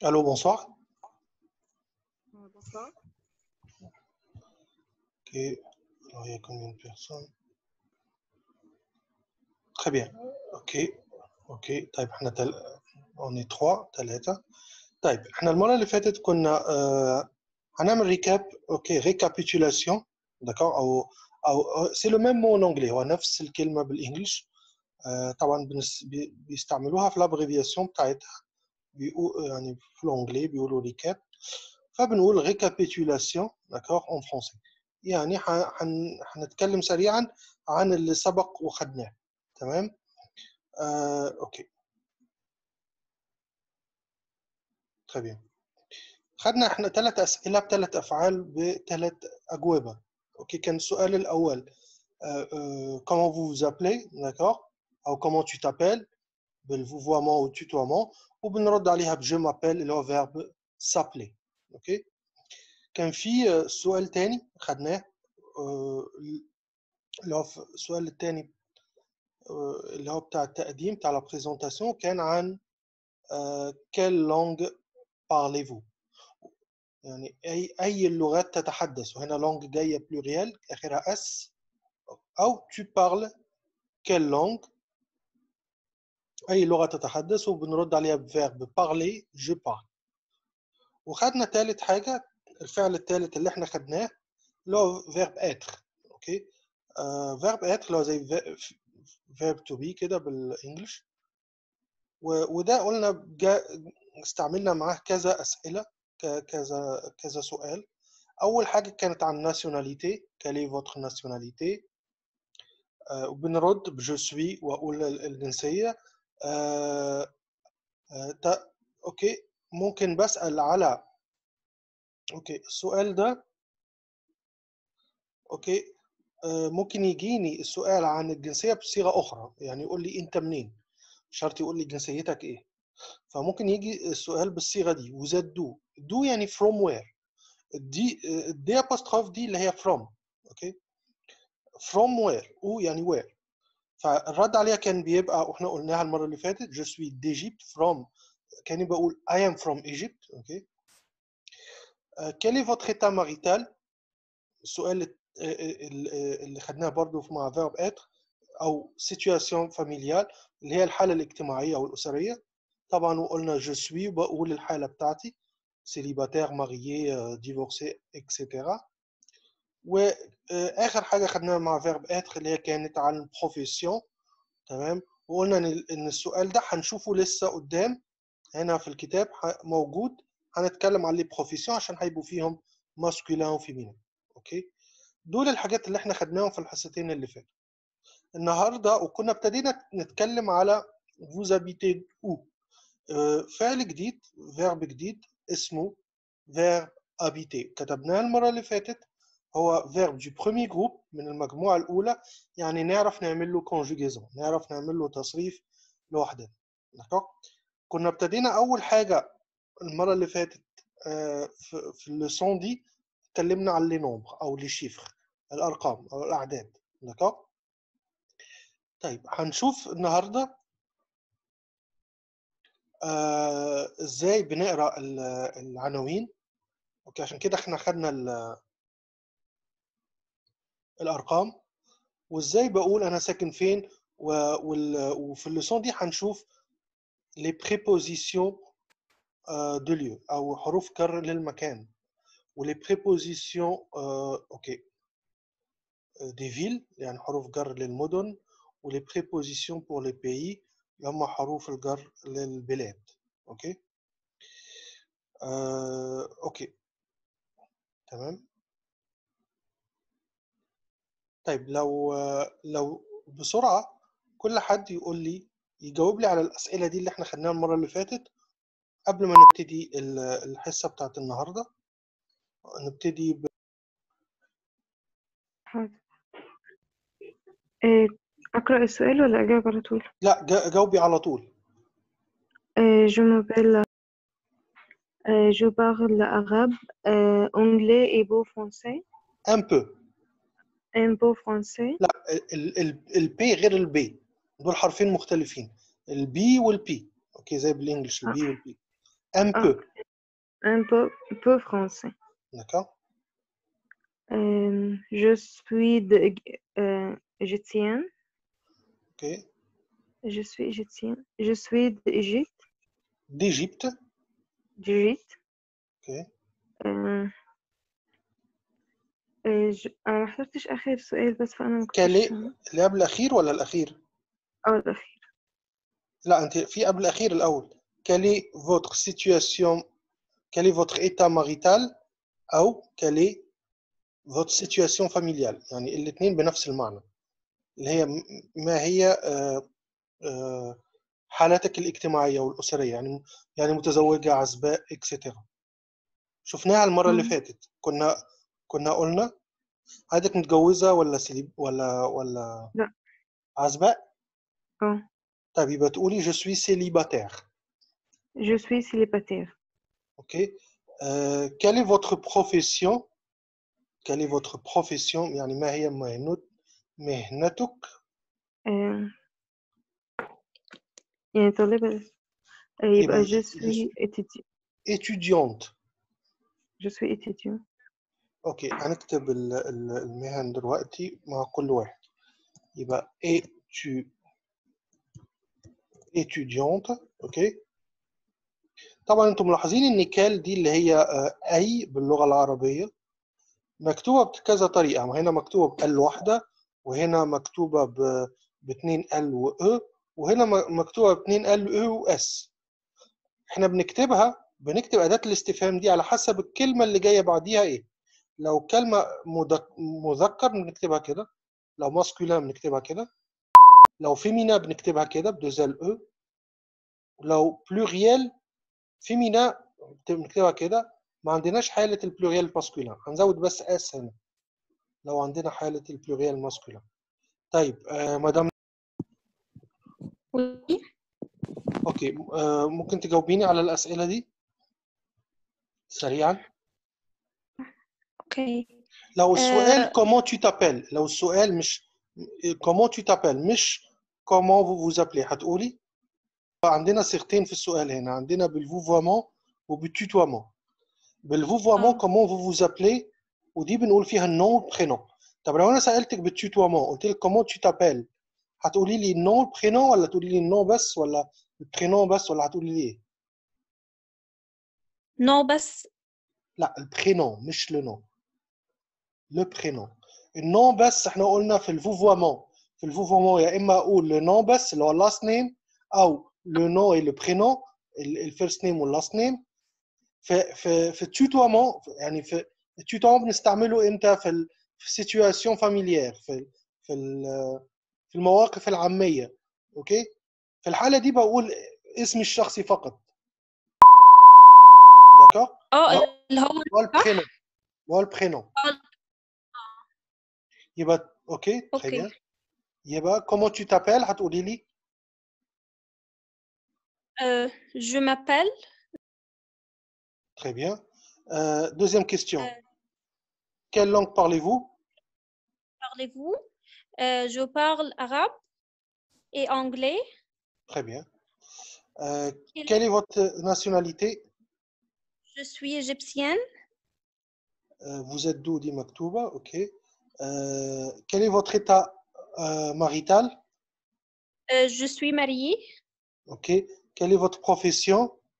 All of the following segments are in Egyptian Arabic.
Allô, bonsoir. Bonsoir. Ok. Alors, il y a combien de personnes Très bien. Ok. Ok. طيب احنا تل... on est trois ثلاثة. طيب احنا المرة اللي فاتت كنا آه... هنعمل ريكاب اوكي ريكابيتولاسيون داكور او او سي لو ميم مو ان انجلي هو نفس الكلمة بالانجلش آه... طبعا بنس... بي... بيستعملوها في الابريفياسيون بتاعتها بيقول يعني في الانجلي بيقولوا ريكاب فبنقول ريكابيتولاسيون داكور اون فرونسي يعني هنتكلم سريعا عن اللي سبق وخدناه تمام آه، اوكي très bien خدنا احنا ثلاث اسئله بثلاث افعال بثلاث اجوبه اوكي كان السؤال الاول comment vous vous appelez d'accord او comment tu t'appelles بالفوفوامون او tutoiement وبنرد عليها بجو مابيل اللي هو فيرب s'appeler اوكي كان في سؤال تاني خدناه اللي هو السؤال التاني اللي هو بتاع التقديم بتاع لا بريزونتاسيون كان عن quelle langue parlez-vous يعني اي اي اللغات تتحدث وهنا لونج جايه بلوريال اخرها اس او tu parles quelle langue اي لغه تتحدث وبنرد عليها بفيرب parler je parle وخدنا ثالث حاجه الفعل الثالث اللي احنا خدناه اللي هو فيرب اتر اوكي فيرب اتر اللي هو زي فيرب تو بي كده بالانجلش وده قلنا جا استعملنا معاه كذا اسئله كذا كذا سؤال اول حاجه كانت عن ناسيوناليتي كالي فوتر ناسيوناليتي وبنرد بجو سوي واقول الجنسيه أه أه اوكي ممكن بسال على اوكي السؤال ده اوكي آه ممكن يجيني السؤال عن الجنسيه بصيغه اخرى يعني يقول لي انت منين شرط يقول لي جنسيتك ايه فممكن يجي السؤال بالصيغه دي وزاد دو دو يعني from where دي دي apostrophe دي اللي هي from اوكي from where او يعني where فالرد عليها كان بيبقى واحنا قلناها المره اللي فاتت je suis d'Égypte from كان بقول I am from Egypt اوكي quel est votre état marital السؤال اللي خدناه برضو مع فيرب اتر او سيتواسيون فاميليال اللي هي الحاله الاجتماعيه او الاسريه طبعا وقلنا جو سوي بقول الحاله بتاعتي سيليباتير ماريي ديفورسي اكسيتيرا واخر حاجه خدناها مع فيرب اتر اللي هي كانت عن البروفيسيون تمام وقلنا ان السؤال ده هنشوفه لسه قدام هنا في الكتاب موجود هنتكلم عن لي بروفيسيون عشان هيبقوا فيهم ماسكولين وفيمينين اوكي دول الحاجات اللي احنا خدناهم في الحصتين اللي فاتوا النهارده وكنا ابتدينا نتكلم على vous habitez où فعل جديد فيرب جديد اسمه verb habiter كتبناه المره اللي فاتت هو verb du premier groupe من المجموعه الاولى يعني نعرف نعمل له conjugaison نعرف نعمل له تصريف لوحدنا دكتور كنا ابتدينا اول حاجه المره اللي فاتت في الليسون دي اتكلمنا عن لي نومبر او لي شيفر الارقام او الاعداد دكتور طيب هنشوف النهارده آه ازاي بنقرا العناوين اوكي عشان كده احنا خدنا الارقام وازاي بقول انا ساكن فين وفي الليسون دي هنشوف لي بريبوزيسيون دو ليو او حروف جر للمكان ولي بريبوزيسيون اوكي دي فيل يعني حروف جر للمدن ولي بريبوزيسيون بور لي بيي اللي هم حروف الجر للبلاد اوكي آه، اوكي تمام طيب لو لو بسرعه كل حد يقول لي يجاوب لي على الاسئله دي اللي احنا خدناها المره اللي فاتت قبل ما نبتدي الحصه بتاعت النهارده نبتدي ب... حاضر أقرأ السؤال ولا أجاوب على طول؟ لا جاوبي على طول Je m'appelle je parle arabe anglais et beau français un peu un peu français لا البي غير البي دول حرفين مختلفين البي والبي اوكي زي بالانجلش البي والبي un peu un peu, peu français. D'accord Euh, je suis de, euh, égyptienne. Ok. Je suis égyptienne. Je suis d'Égypte. d'Égypte d'Égypte. ok آه، آه، ج- أنا ما حضرتش آخر سؤال بس فأنا ما كان كنتش ليه اللي قبل الأخير ولا الأخير؟ أو الأخير لا أنت في قبل الأخير الأول quelle est votre situation quel est votre état marital أو quelle est votre situation familiale يعني الاثنين بنفس المعنى اللي هي م- ما هي آه، آه، حالاتك الاجتماعية والأسرية يعني يعني متزوجة عزباء اكسترا شفناها المرة اللي مم. فاتت كنا كنا قلنا حضرتك متجوزة ولا سليب ولا ولا لا. عزباء أه طيب يبقى تقولي je suis célibataire je suis célibataire ok euh, quelle est votre profession quelle est votre profession يعني ما هي مهنت مهنتك آه، يعني طالبة آه، يبقى يبقى je je suis suis étudiant étudiante je suis étudiant اوكي هنكتب ال- ال- المهن دلوقتي مع كل واحد يبقى étu étudiante اوكي طبعا انتم ملاحظين ان كال دي اللي هي آه، اي باللغه العربيه مكتوبه بكذا طريقه وهنا مكتوبه بال واحده وهنا مكتوبه ب باتنين ال و e وهنا م- مكتوبه باتنين ال و و اس احنا بنكتبها بنكتب اداه الاستفهام دي على حسب الكلمه اللي جايه بعديها ايه لو كلمه مذك- مذكر بنكتبها كده لو ماسكولين بنكتبها كده لو فيمينا بنكتبها كده بدوزال او لو بلوريال فيمينا بنكتبها كده ما عندناش حالة البلوريال ماسكولين هنزود بس اس هنا لو عندنا حالة البلوريال ماسكولين طيب آه مدام Oui. اوكي آه ممكن تجاوبيني على الأسئلة دي سريعا Ok. لو السؤال آه. comment tu t'appelles لو السؤال مش comment tu t'appelles مش comment vous vous appelez هتقولي عندنا صيغتين في السؤال هنا عندنا بالفوفوامون وبالتوتوامون بالفوفوامون آه. comment vous vous appelez ودي بنقول فيها النون والبرينون طب لو انا سالتك بالتوتوامون قلت لك comment tu t'appelles هتقولي لي النون والبرينون ولا تقولي لي النون بس ولا البرينون بس ولا هتقولي لي ايه Non, بس لا البرينون مش لو نون لو برينون النون بس احنا قلنا في الفوفوامون في الفوفوامون يا اما اقول لو نون بس اللي هو اللاست نيم او لو نون اي لو برينون الفيرست نيم واللاست نيم في في في التوتوامون يعني في التوتوامون بنستعمله امتى في ال في سيتواسيون فاميليير في ال في ال في المواقف العاميه اوكي في الحاله دي بقول اسمي الشخصي فقط داكور اه لا. اللي هو والبرينون والبرينون يبقى اوكي très اوكي bien يبقى comment tu t'appelles هتقولي لي Euh, je m'appelle très bien Euh, deuxième question Euh. quelle langue parlez-vous parlez-vous Euh, je parle arabe et anglais très bien Euh, Quel- quelle est votre nationalité je suis égyptienne Euh, vous êtes d'où dit Maktouba ok Euh, quel est votre état euh, marital Euh, je suis mariée ok quelle est votre profession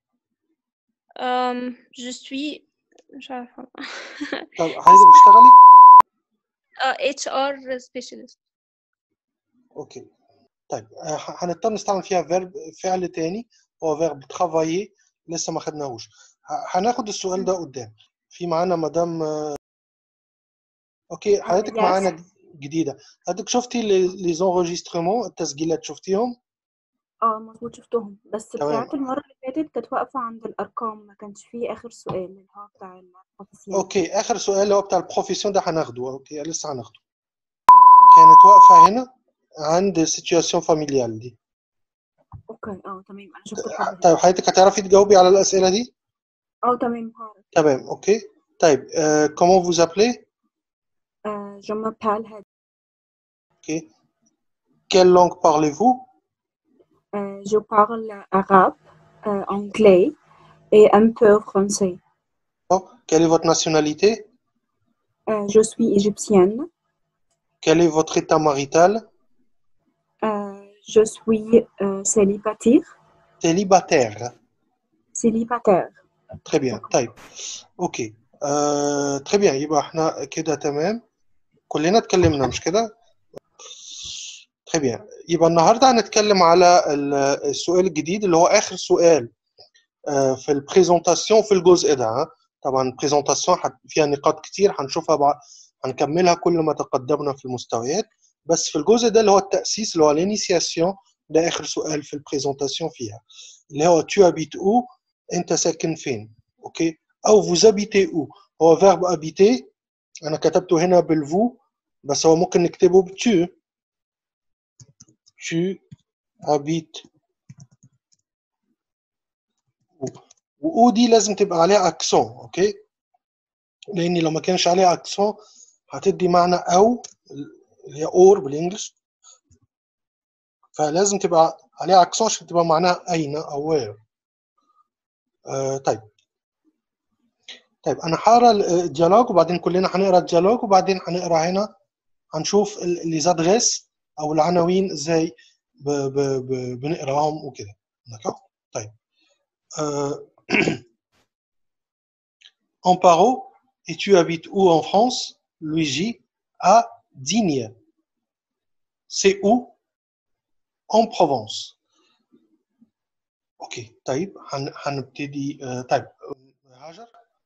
Euh, je suis مش عارفة طب عايزة بتشتغلي آه، HR specialist اوكي طيب آه، ح- هنضطر نستعمل فيها فيرب فعل تاني هو فيرب ترافايي لسه ما خدناهوش ه- هناخد السؤال ده قدام في معانا مدام آه، اوكي حضرتك yes. معانا ج- جديده حضرتك شفتي لي زونجسترمون التسجيلات شفتيهم اه مظبوط شفتهم بس تمام. بتاعت المرة اللي فاتت كانت واقفة عند الأرقام ما كانش فيه آخر سؤال اللي هو بتاع البروفيسيون اوكي اخر سؤال اللي هو بتاع البروفيسيون ده هناخده اوكي لسه هناخده كانت واقفه هنا عند السيتواسيون فاميليال دي اوكي اه تمام أنا شفت الحاجة دي طيب حضرتك هتعرفي تجاوبي على الاسئله دي اه تمام هعرف تمام اوكي طيب كومون فوز ابلي آه je m'appelle هاد Ok. Quelle langue parlez-vous آه je parle arabe euh, anglais et un peu français Quelle est votre nationalité Euh, je suis égyptienne. Quel est votre état marital Euh, je suis euh, célibataire. Célibataire. célibataire. Très bien طيب اوكي آه، très bien يبقى احنا كده تمام كلنا اتكلمنا مش كده très bien يبقى النهارده هنتكلم على ال- السؤال الجديد اللي هو اخر سؤال آه، في البريزونتاسيون في الجزء ده ها. طبعا البريزونتاسيون فيها نقاط كتير هنشوفها بعد هنكملها كل ما تقدمنا في المستويات بس في الجزء ده اللي هو التأسيس اللي هو الانيسياسيون ده آخر سؤال في البريزونتاسيون فيها اللي هو tu habites où أنت ساكن فين أوكي أو vous habitez où هو verbe habiter أنا كتبته هنا بالفو بس هو ممكن نكتبه بتو tu habites où و دي لازم تبقى عليها اكسون اوكي لان لو ما كانش عليها اكسون هتدي معنى او اللي هي اور بالانجلش فلازم تبقى عليها اكسون عشان تبقى معناها اين او وير آه طيب طيب انا هقرا الديالوج وبعدين كلنا هنقرا الديالوج وبعدين هنقرا هنا هنشوف لي زادريس او العناوين ازاي ب- ب- ب- بنقراهم وكده d'accord طيب euh, Amparo, et tu habites où en France Luigi, à Digne. C'est où En Provence. Ok, طيب هن- هنبتدي آه، طيب آه، هاجر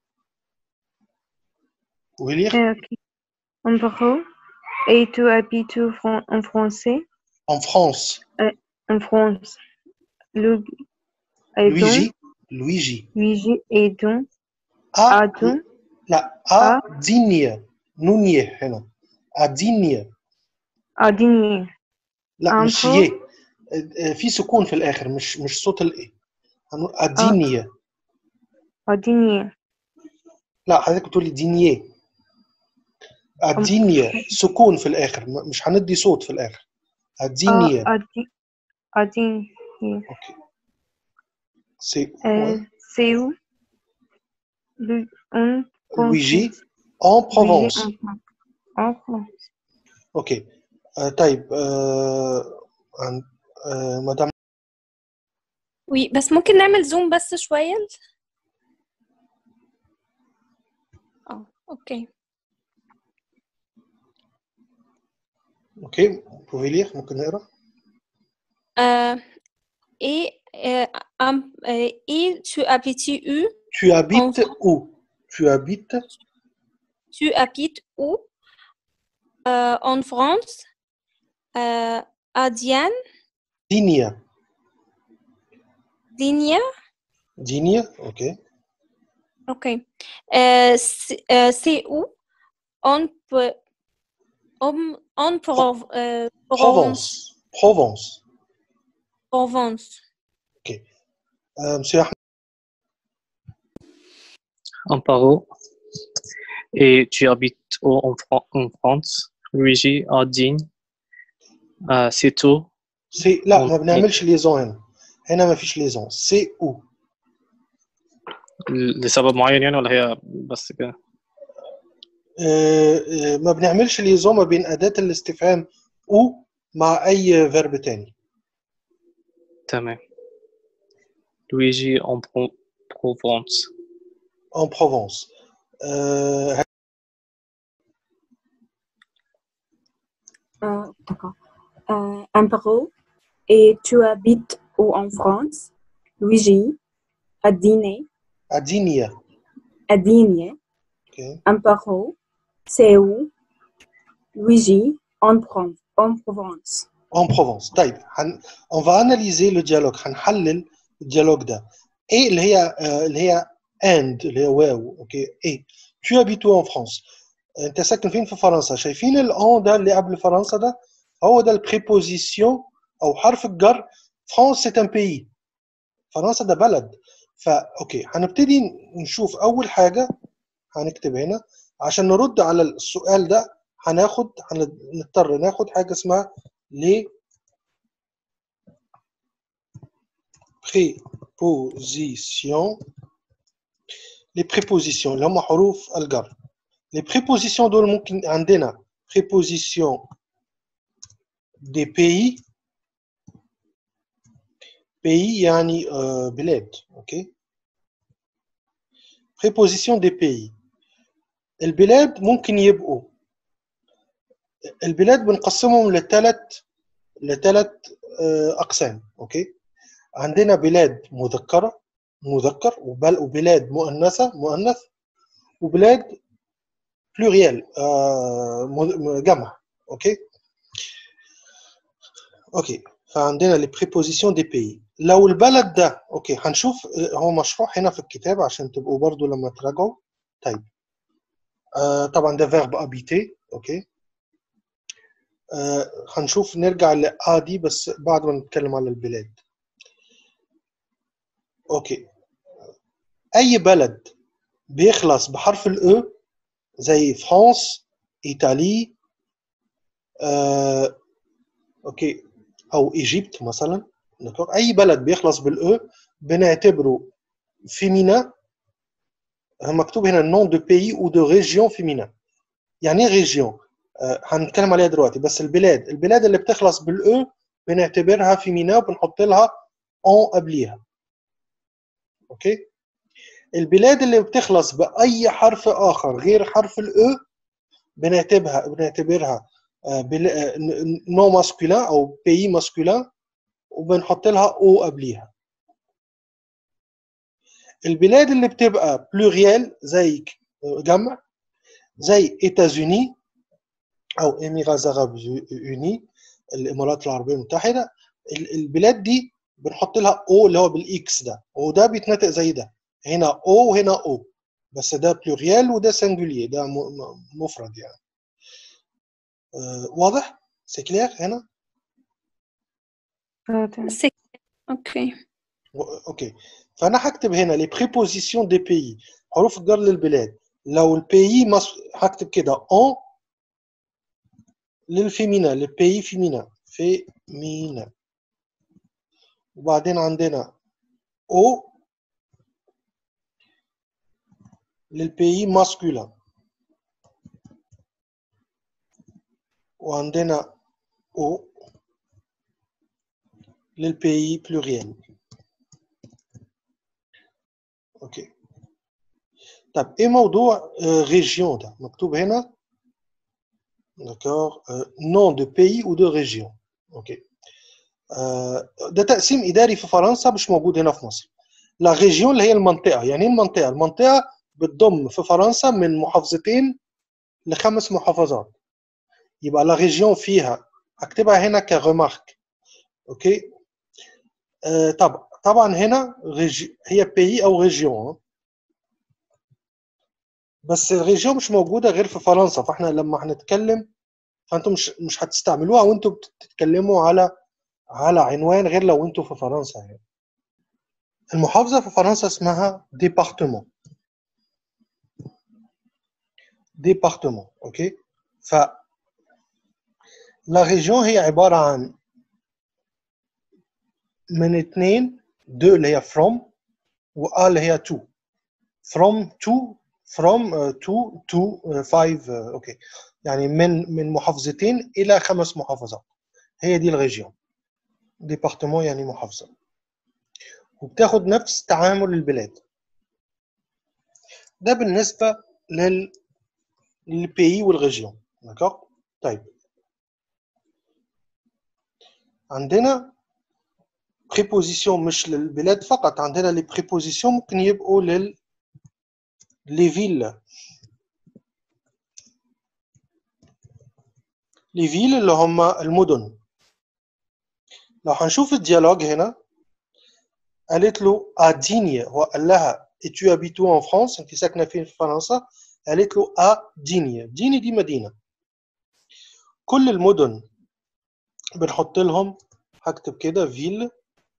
ولير Euh, ok. En parole. Et tu habites où fran- en français? en France En France. Le, et donc, Luigi Luigi Luigi et donc, à à donc, لا à Digne نونيه هنا à Digne à Digne. لا أنفو. مش يه آه، في سكون في الاخر مش مش صوت الايه هنقول ادينيه À Digne. لا حضرتك بتقولي دينيه ادينيه سكون في الاخر م- مش هندي صوت في الاخر À, ادينيه à, Di- à Digne. اوكي سي Euh, c'est où? Le, en لويجي France. en Luigi Provence en France. En France. اوكي آه طيب آه عن- آه مدام وي بس ممكن نعمل زوم بس شوية اه اوكي اوكي pouvez lire ممكن نقرا Euh, et, euh, am- euh, et tu habites où? tu habites où tu habites Tu habites où? Euh, en France, euh, à Diane, دينيا Digne. دينيا اوكي Ok. Euh, c'est euh, c'est où? En, P- en, en Prov- euh, Provence. Provence Provence Provence. آه مسيو احمد Amparo. Et tu habites où en, Fran- en France Luigi à Digne. Euh, c'est tout. سي لا ما أوكي. بنعملش ليزون هنا هنا ما فيش ليزون سي او لسبب معين يعني ولا هي بس كده؟ آه، آه، ما بنعملش ليزون ما بين أداة الاستفهام او مع أي فيرب تاني تمام. Luigi en Pro- Provence. en Provence آه، Euh, D'accord. Euh, Amparo, et tu habites où en France? Luigi, à Digne, أدينيا à Digne. اوكي Amparo, c'est où? Luigi, en, Provence. en Provence. en Provence طيب هن... on va analyser le dialogue هنحلل الديالوج ده ايه اللي هي آه، اللي هي and اللي هي واو اوكي ايه tu habites où en France انت ساكن فين في فرنسا شايفين الان ده اللي قبل فرنسا ده هو ده البريبوزيسيون او حرف الجر فرانس سي ان بيي فرنسا ده بلد فا اوكي هنبتدي نشوف اول حاجه هنكتب هنا عشان نرد على السؤال ده هناخد هنضطر ناخد حاجه اسمها لي prépositions لي بريبوزيسيون اللي هما حروف الجر لي بريبوزيسيون دول ممكن عندنا بريبوزيسيون دي بيي بيي يعني آه، بلاد اوكي بريبوزيسيون دي بيي البلاد ممكن يبقوا البلاد بنقسمهم لثلاث لثلاث اقسام اوكي عندنا بلاد مذكره مذكر وبل- وبلاد مؤنثه مؤنث وبلاد بلوريال آه، م- جمع اوكي اوكي فعندنا لي بريبوزيسيون دي بيي لو البلد ده اوكي هنشوف آه، هو مشروح هنا في الكتاب عشان تبقوا برضو لما تراجعوا طيب آه طبعا ده فيرب ابيتي اوكي آه هنشوف نرجع لآ دي بس بعد ما نتكلم على البلاد اوكي اي بلد بيخلص بحرف الاو زي فرانس ايطالي آه، اوكي او ايجيبت مثلا دكتور اي بلد بيخلص بالاو بنعتبره فيمينا مكتوب هنا نون دو بيي او دو ريجيون فيمينا يعني ايه ريجيون آه، هنتكلم عليها دلوقتي بس البلاد البلاد اللي بتخلص بالاو بنعتبرها فيمينا وبنحط لها اون قبليها اوكي البلاد اللي بتخلص باي حرف اخر غير حرف الاو بنعتبرها بنعتبرها نو ماسكولين او بيي ماسكولين وبنحط لها او قبليها البلاد اللي بتبقى بلوريال زي جمع زي ايتازوني او اميرات عرب يوني الامارات العربيه المتحده ال- البلاد دي بنحط لها او اللي هو بالاكس ده وده بيتنطق زي ده هنا او وهنا او بس ده بلوريال وده سنجولير ده م- م- مفرد يعني آه، واضح سي كلير هنا اه تمام سي اوكي و- اوكي فانا هكتب هنا لي بريبوزيسيون دي بيي حروف الجر للبلاد لو البيي مص... هكتب كده اون للفيمينا للبيي فيمينا فيمينا وبعدين عندنا او للبيي ماسكولين وعندنا او للبيي بلوريال اوكي طب ايه موضوع ريجيون ده مكتوب هنا داكور نون دو بيي او دو ريجيون اوكي آه، ده تقسيم اداري في فرنسا مش موجود هنا في مصر لا ريجيون اللي هي المنطقه يعني ايه المنطقه المنطقه بتضم في فرنسا من محافظتين لخمس محافظات يبقى لا ريجيون فيها اكتبها هنا كريمارك اوكي آه طبعا طبعا هنا ريجي هي بيي او ريجيون بس الريجيون مش موجوده غير في فرنسا فاحنا لما هنتكلم فانتم مش مش هتستعملوها وانتم بتتكلموا على على عنوان غير لو انتم في فرنسا يعني المحافظه في فرنسا اسمها ديبارتمون ديبارتمون اوكي ف لا ريجيون هي عباره عن من اثنين دو اللي هي from و اللي هي to from to from uh, to to uh, five uh, اوكي يعني من من محافظتين الى خمس محافظات هي دي الريجيون ديبارتمون يعني محافظه وبتاخد نفس تعامل البلاد ده بالنسبه لل للبيي والريجيون داكوغ طيب عندنا بريبوزيسيون مش للبلاد فقط عندنا لي بريبوزيسيون ممكن يبقوا لل لي فيل لي فيل اللي هم المدن لو هنشوف الديالوج هنا قالت له ا دينية هو قال لها et tu habites où en France انت ساكنه فين في فرنسا قالت له ا دينية ديني دي مدينه كل المدن بنحط لهم هكتب كده فيل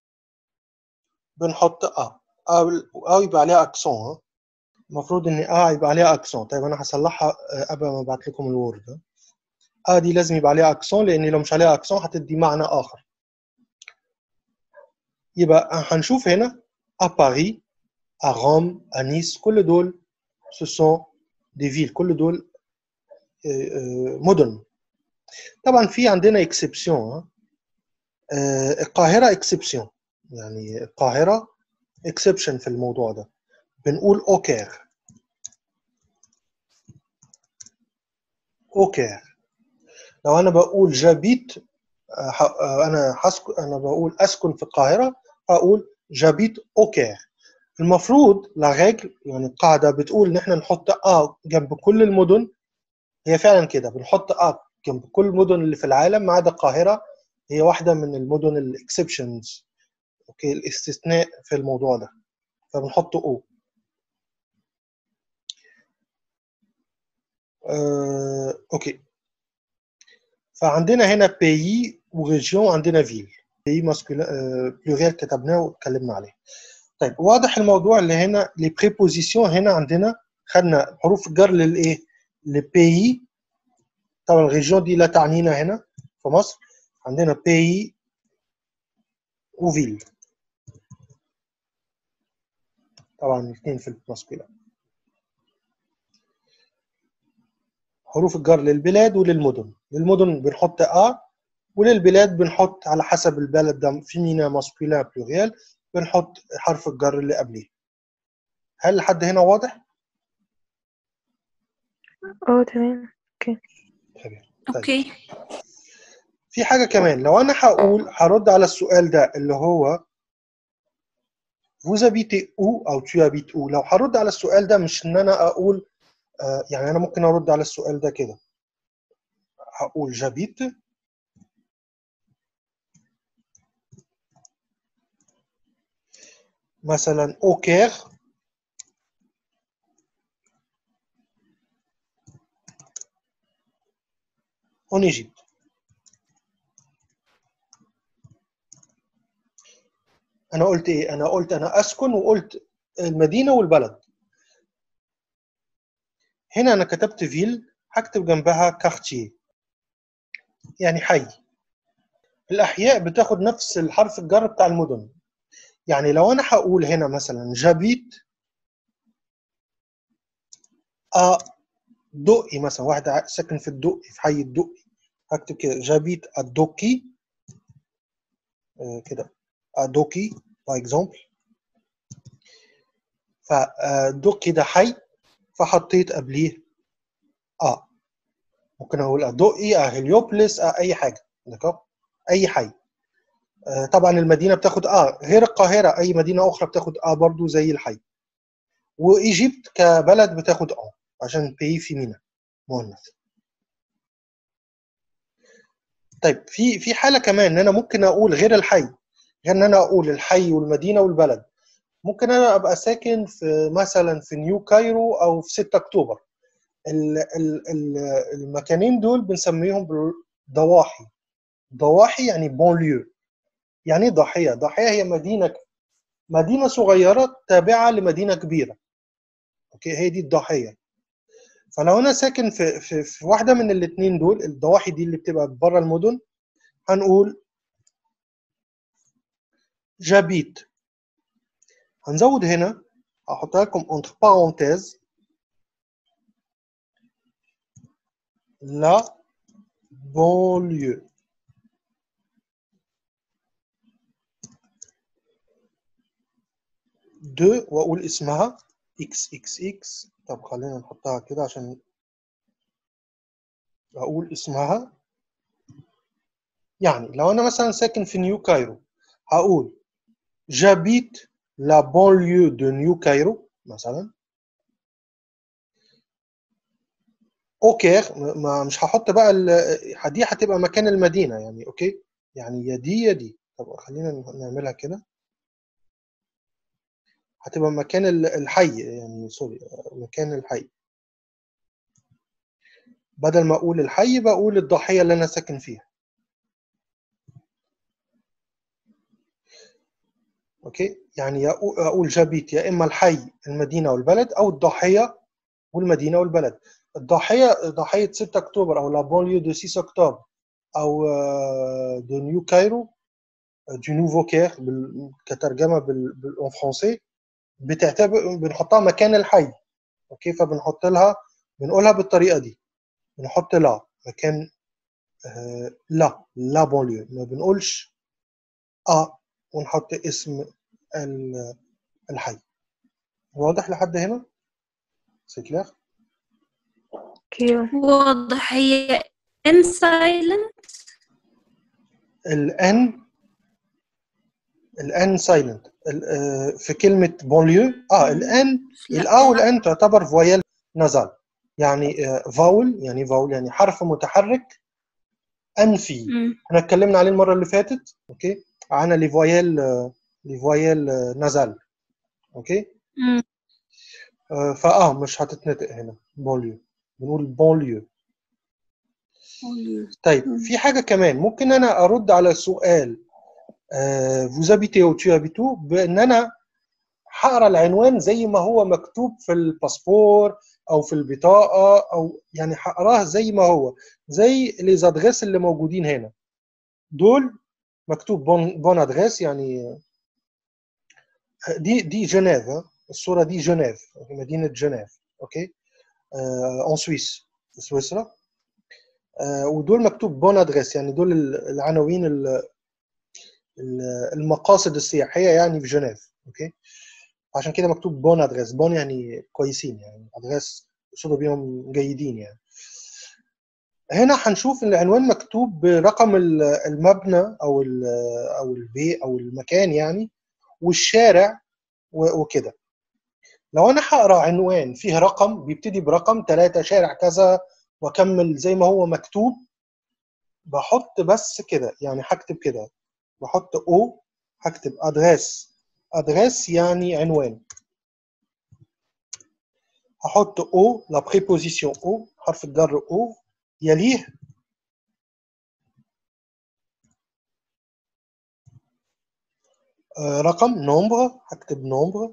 بنحط ا او او يبقى عليها اكسون المفروض ان ا يبقى عليها اكسون طيب انا هصلحها آه، قبل ما ابعت لكم الوورد ا دي لازم يبقى عليها اكسون لان لو مش عليها اكسون هتدي معنى اخر يبقى هنشوف هنا ا باري à Rome, à Nice, كل دول ce sont des villes كل دول آه، آه، مدن طبعا في عندنا اكسبسيون القاهرة اكسبسيون يعني القاهرة اكسبشن في الموضوع ده بنقول اوكير اوكير لو انا بقول جابيت آه، ح- آه، انا حسكن انا بقول اسكن في القاهره هقول جابيت اوكير المفروض لا ريجل يعني القاعده بتقول ان احنا نحط ا جنب كل المدن هي فعلا كده بنحط ا جنب كل المدن اللي في العالم ما عدا القاهره هي واحده من المدن الاكسبشنز اوكي الاستثناء في الموضوع ده فبنحط او آه، اوكي فعندنا هنا بيي وريجيون عندنا فيل بيي ماسكولين بلوريال كتبناه واتكلمنا عليه طيب واضح الموضوع اللي هنا لي بريبوزيسيون هنا عندنا خدنا حروف الجر للايه لبيي طبعا الريجيون دي لا تعنينا هنا في مصر عندنا بيي وفيل طبعا الاثنين في الماسكولين حروف الجر للبلاد وللمدن للمدن بنحط ا وللبلاد بنحط على حسب البلد ده فيمينا ماسكولين بلوريال بنحط حرف الجر اللي قبليه هل لحد هنا واضح؟ اه تمام تمام طيب. اوكي في حاجة كمان لو أنا هقول هرد على السؤال ده اللي هو vous habitez où أو tu habites où لو هرد على السؤال ده مش إن أنا أقول آه، يعني أنا ممكن أرد على السؤال ده كده هقول j'habite مثلا au Caire en Égypte انا قلت ايه انا قلت انا اسكن وقلت المدينه والبلد هنا انا كتبت فيل هكتب جنبها كارتيه يعني حي الاحياء بتاخد نفس الحرف الجر بتاع المدن يعني لو انا هقول هنا مثلا جابيت ا دقي مثلا واحد ع- ساكن في الدقي في حي الدقي هكتب كده جابيت الدقي آه، كده ادوكي باي اكزومبل فدوكي ده حي فحطيت قبليه اه ممكن اقول ادوقي اه هليوبلس اه اي حاجه دكا اي حي آه طبعا المدينه بتاخد اه غير القاهره اي مدينه اخرى بتاخد اه برضو زي الحي وايجيبت كبلد بتاخد اه عشان بي في مينا مؤنث طيب في في حاله كمان ان انا ممكن اقول غير الحي غير ان انا اقول الحي والمدينه والبلد ممكن انا ابقى ساكن في مثلا في نيو كايرو او في 6 اكتوبر ال- ال- ال- المكانين دول بنسميهم ضواحي ضواحي يعني بونليو يعني ايه ضاحيه ضاحيه هي مدينه مدينه صغيره تابعه لمدينه كبيره اوكي هي دي الضاحيه فلو انا ساكن في في, في واحده من الاثنين دول الضواحي دي اللي بتبقى بره المدن هنقول جابيت هنزود هنا هحطها لكم entre parenthèses la banlieue de واقول اسمها xxx طب خلينا نحطها كده عشان اقول اسمها يعني لو انا مثلا ساكن في نيو كايرو هقول j'habite la banlieue de New Cairo مثلا اوكي ما مش هحط بقى ال- دي هتبقى مكان المدينه يعني اوكي يعني يا دي يا دي طب خلينا نعملها كده هتبقى مكان ال- الحي يعني سوري مكان الحي بدل ما اقول الحي بقول الضاحيه اللي انا ساكن فيها اوكي يعني يا أقو- اقول جابيت يا اما الحي المدينه والبلد او الضاحيه والمدينه والبلد الضاحيه ضاحيه 6 اكتوبر او لا بونليو دو 6 اكتوبر او آه، دو نيو كايرو دو نوفو كير بال- كترجمه بال- بالفرنسي بتعتبر بنحطها مكان الحي اوكي فبنحط لها بنقولها بالطريقه دي بنحط لا مكان آه لا لا بونليو ما بنقولش ا ونحط اسم ال- الحي واضح لحد هنا سي كلير كيو واضح هي in silent الان الان سايلنت في كلمه بونليو اه الان الا والان تعتبر فويل نزال يعني آه، فاول يعني فاول يعني حرف متحرك انفي مم. احنا اتكلمنا عليه المره اللي فاتت اوكي عن لي فويل آه، لي فويل آه، نزال اوكي مم. آه، فاه مش هتتنطق هنا بونليو بنقول بونليو طيب في حاجه كمان ممكن انا ارد على سؤال فوز habitez او tu habites بان انا هقرا العنوان زي ما هو مكتوب في الباسبور او في البطاقه او يعني هقراه زي ما هو زي لي زادريس اللي موجودين هنا دول مكتوب بون بون ادريس يعني دي دي جنيف ها؟ الصوره دي جنيف مدينه جنيف اوكي اون سويس في سويسرا آه، ودول مكتوب بون ادريس يعني دول ال- العناوين ال- ال- المقاصد السياحيه يعني في جنيف اوكي عشان كده مكتوب بون ادريس بون يعني كويسين يعني ادريس يقصدوا بيهم جيدين يعني هنا هنشوف ان العنوان مكتوب برقم ال- المبنى او ال- او البيت او المكان يعني والشارع و- وكده لو انا هقرا عنوان فيه رقم بيبتدي برقم ثلاثة شارع كذا واكمل زي ما هو مكتوب بحط بس كده يعني هكتب كده بحط او هكتب ادريس ادريس يعني عنوان هحط او لا بريبوزيسيون او حرف الجر او يليه آه، رقم نومبر هكتب نومبر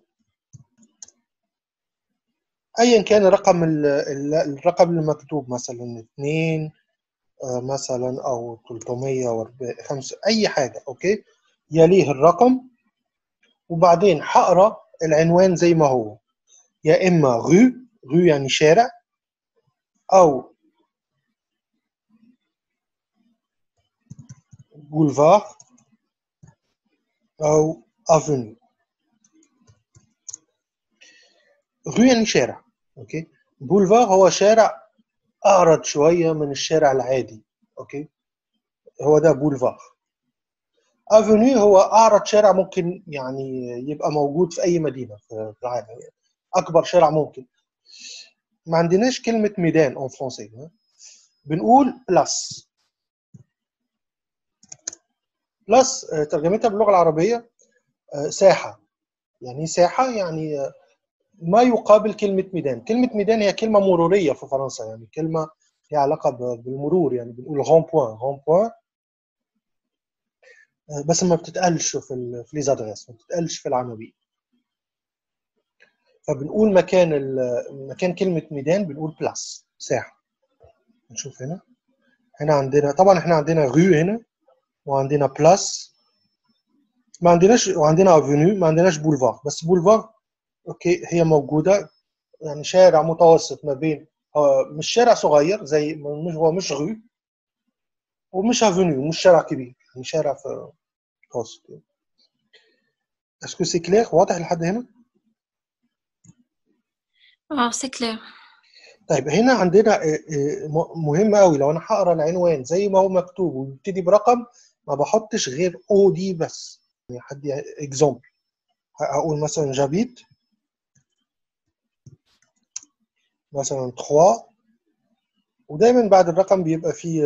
ايا كان الرقم ال- ال- الرقم المكتوب مثلا 2 آه، مثلا او 305 اي حاجه اوكي يليه الرقم وبعدين هقرا العنوان زي ما هو يا اما رو رو يعني شارع او بولفار او افوني رو يعني شارع اوكي بولفار هو شارع اعرض شويه من الشارع العادي اوكي هو ده بولفار افوني هو اعرض شارع ممكن يعني يبقى موجود في اي مدينه في العالم يعني اكبر شارع ممكن ما عندناش كلمه ميدان اون فرونسي بنقول بلاس بلاس آه، ترجمتها باللغه العربيه آه، ساحه يعني إيه ساحه يعني آه، ما يقابل كلمه ميدان كلمه ميدان هي كلمه مروريه في فرنسا يعني كلمه ليها علاقه ب- بالمرور يعني بنقول غون بوان غون بوان آه، بس ما بتتقالش في ال- في لي زادريس ما بتتقالش في العناوين فبنقول مكان ال- مكان كلمه ميدان بنقول بلاس ساحه نشوف هنا هنا عندنا طبعا احنا عندنا غو هنا وعندنا بلاس ما عندناش وعندنا افونيو ما عندناش بولفار بس بولفار اوكي هي موجوده يعني شارع متوسط ما بين هو مش شارع صغير زي مش هو مش غو ومش افونيو مش شارع كبير يعني شارع في متوسط اسكو سي كلير واضح لحد هنا اه سي كلير طيب هنا عندنا آه، آه، م- مهم قوي لو انا هقرا العنوان زي ما هو مكتوب ويبتدي برقم ما بحطش غير او دي بس يعني حد اكزامبل هقول مثلا جابيت مثلا 3 ودايما بعد الرقم بيبقى فيه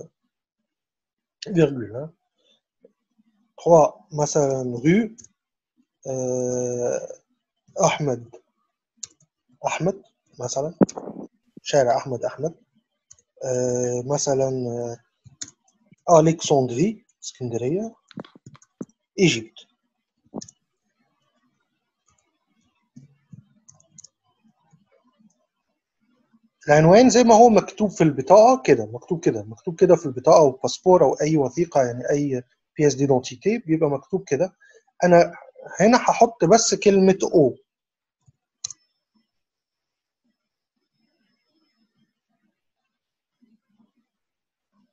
فيرجول ها 3 مثلا رو آه، احمد احمد مثلا شارع احمد احمد آه، مثلا آه، الكسندري اسكندريه ايجيبت العنوان زي ما هو مكتوب في البطاقه كده مكتوب كده مكتوب كده في البطاقه او باسبور او اي وثيقه يعني اي بيس ديدونتيتي بيبقى مكتوب كده انا هنا هحط بس كلمه او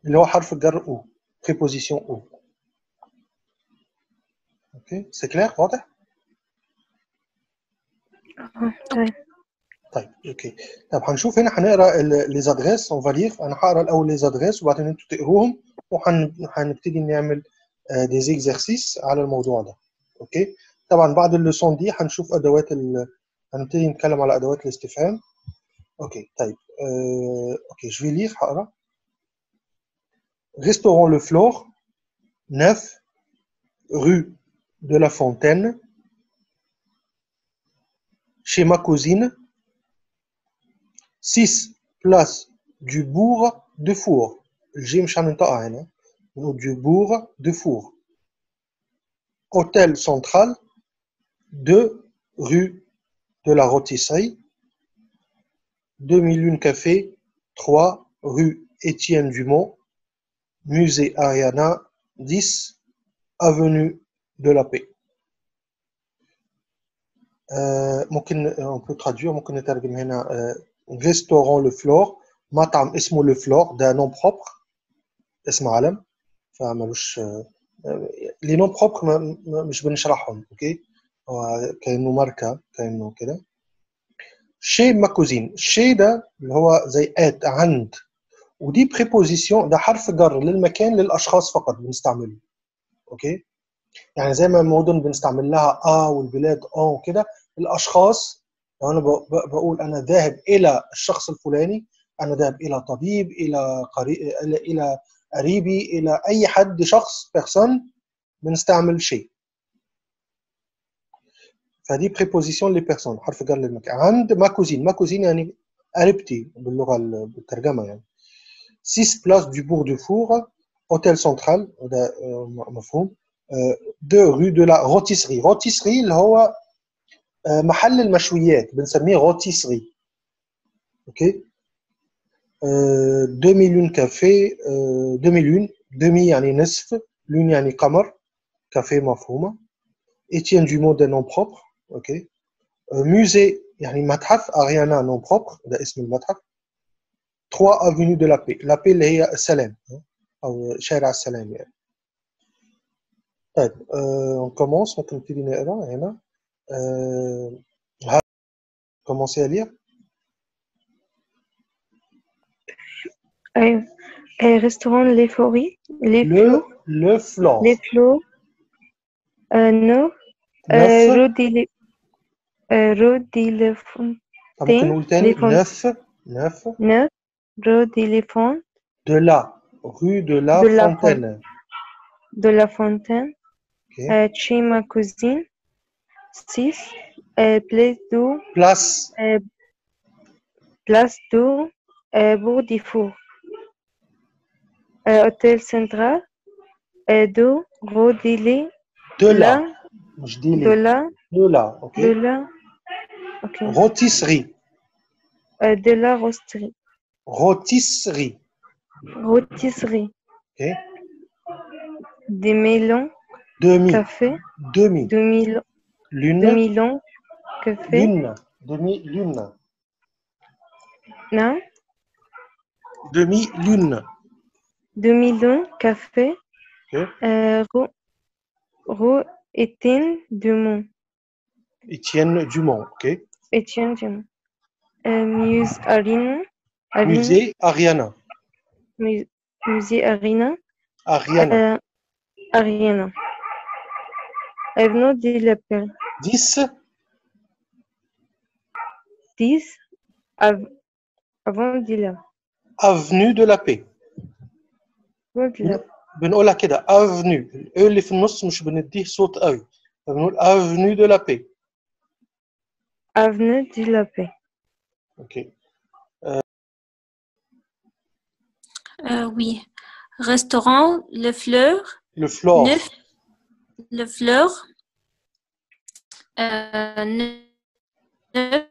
اللي هو حرف الجر او بريبوزيسيون او اوكي سي كلير واضح آه، طيب طيب اوكي طب هنشوف هنا هنقرا لي زادريس اون فالير انا هقرا الاول لي زادريس وبعدين انتوا تقروهم وهنبتدي نعمل دي زيكزارسيس على الموضوع ده اوكي طبعا بعد الليسون دي هنشوف ادوات ال... هنبتدي نتكلم على ادوات الاستفهام اوكي طيب euh, اوكي je vais lire هقرا Restaurant Le Flore 9 rue de la Fontaine chez ma cousine 6 place du bourg de Four الجيم مش هننطقها هنا نقول du bourg de Four hôtel central 2 rue de la Rôtisserie 2001 café 3 rue Étienne Dumont musée Ariana 10 avenue de la paix آه، ممكن on peut traduire ممكن نترجم هنا آه، restaurant le flore مطعم اسمه le flore ده نوم بروبر اسم علم فمالوش آه، لي نوم بروبر ما- ما- مش بنشرحهم اوكي هو كانه ماركه كانه كده شي ما كوزين شي ده اللي هو زي ات عند ودي بريبوزيسيون ده حرف جر للمكان للاشخاص فقط بنستعمله اوكي يعني زي ما المدن بنستعمل لها اه والبلاد اه وكده الاشخاص لو انا ب- ب- بقول انا ذاهب الى الشخص الفلاني انا ذاهب الى طبيب الى قري... الى الى قريبي الى اي حد شخص بيرسون بنستعمل شيء فدي بريبوزيسيون لي بيرسون حرف جر للمكان عند ما كوزين ما كوزين يعني قريبتي باللغه ال- بالترجمه يعني 6 بلاس دو بور دو فور اوتيل سنترال وده آه، م- مفهوم 2 رو دو لا روتيسري روتيسري اللي هو آه، محل المشويات بنسميه روتيسري اوكي آه، 2 مليون كافيه آه، 2 مليون دمي يعني نصف لون يعني قمر كافيه مفهومه Étienne Dumont ده نون بروبر اوكي موزي يعني متحف اريانا نون بروبر ده اسم المتحف 3 افينيو دو لا بي لا بي اللي هي السلام او شارع السلام يعني طيب اون كومونس ممكن نبتدي نقرا هنا كومونسي à lire أيوة آه، restaurant Les Fories Les Flots le le flanc Les Flots euh, no euh, neuf Rue des Le- euh, Rue des Léphants طب ممكن نقول تاني les fonts- neuf neuf 9 Rue des Léphants de la rue de la De la Fontaine de la Fontaine ok euh, chez ma cousine 6 euh, Place d'eau place euh, Place d'eau euh, Bourg du Four euh, Hôtel Central euh, d'eau Rue des Lé- de la la مش دي de لي la de la ok de la ok rôtisserie euh, de la rosterie rôtisserie rôtisserie ok des melons demi café demi demi lune demi long café lune demi lune non demi lune demi long café ok euh, rue rue Étienne Dumont Étienne Dumont ok Étienne Dumont euh, Muse Arena Arena musée Ariana Mu- musée Arena Ariana euh, Ariana Avenue de la Paix 10 10 av- avant de la avenue de la paix avant de la بنقولها كده avenue الاو اللي في النص مش بنديه صوت قوي فبنقول avenue de la paix avenue de la Paix اوكي Euh, oui. Restaurant Le Fleur, le flore neuf. Le Fleur. Euh, neuf. neuf.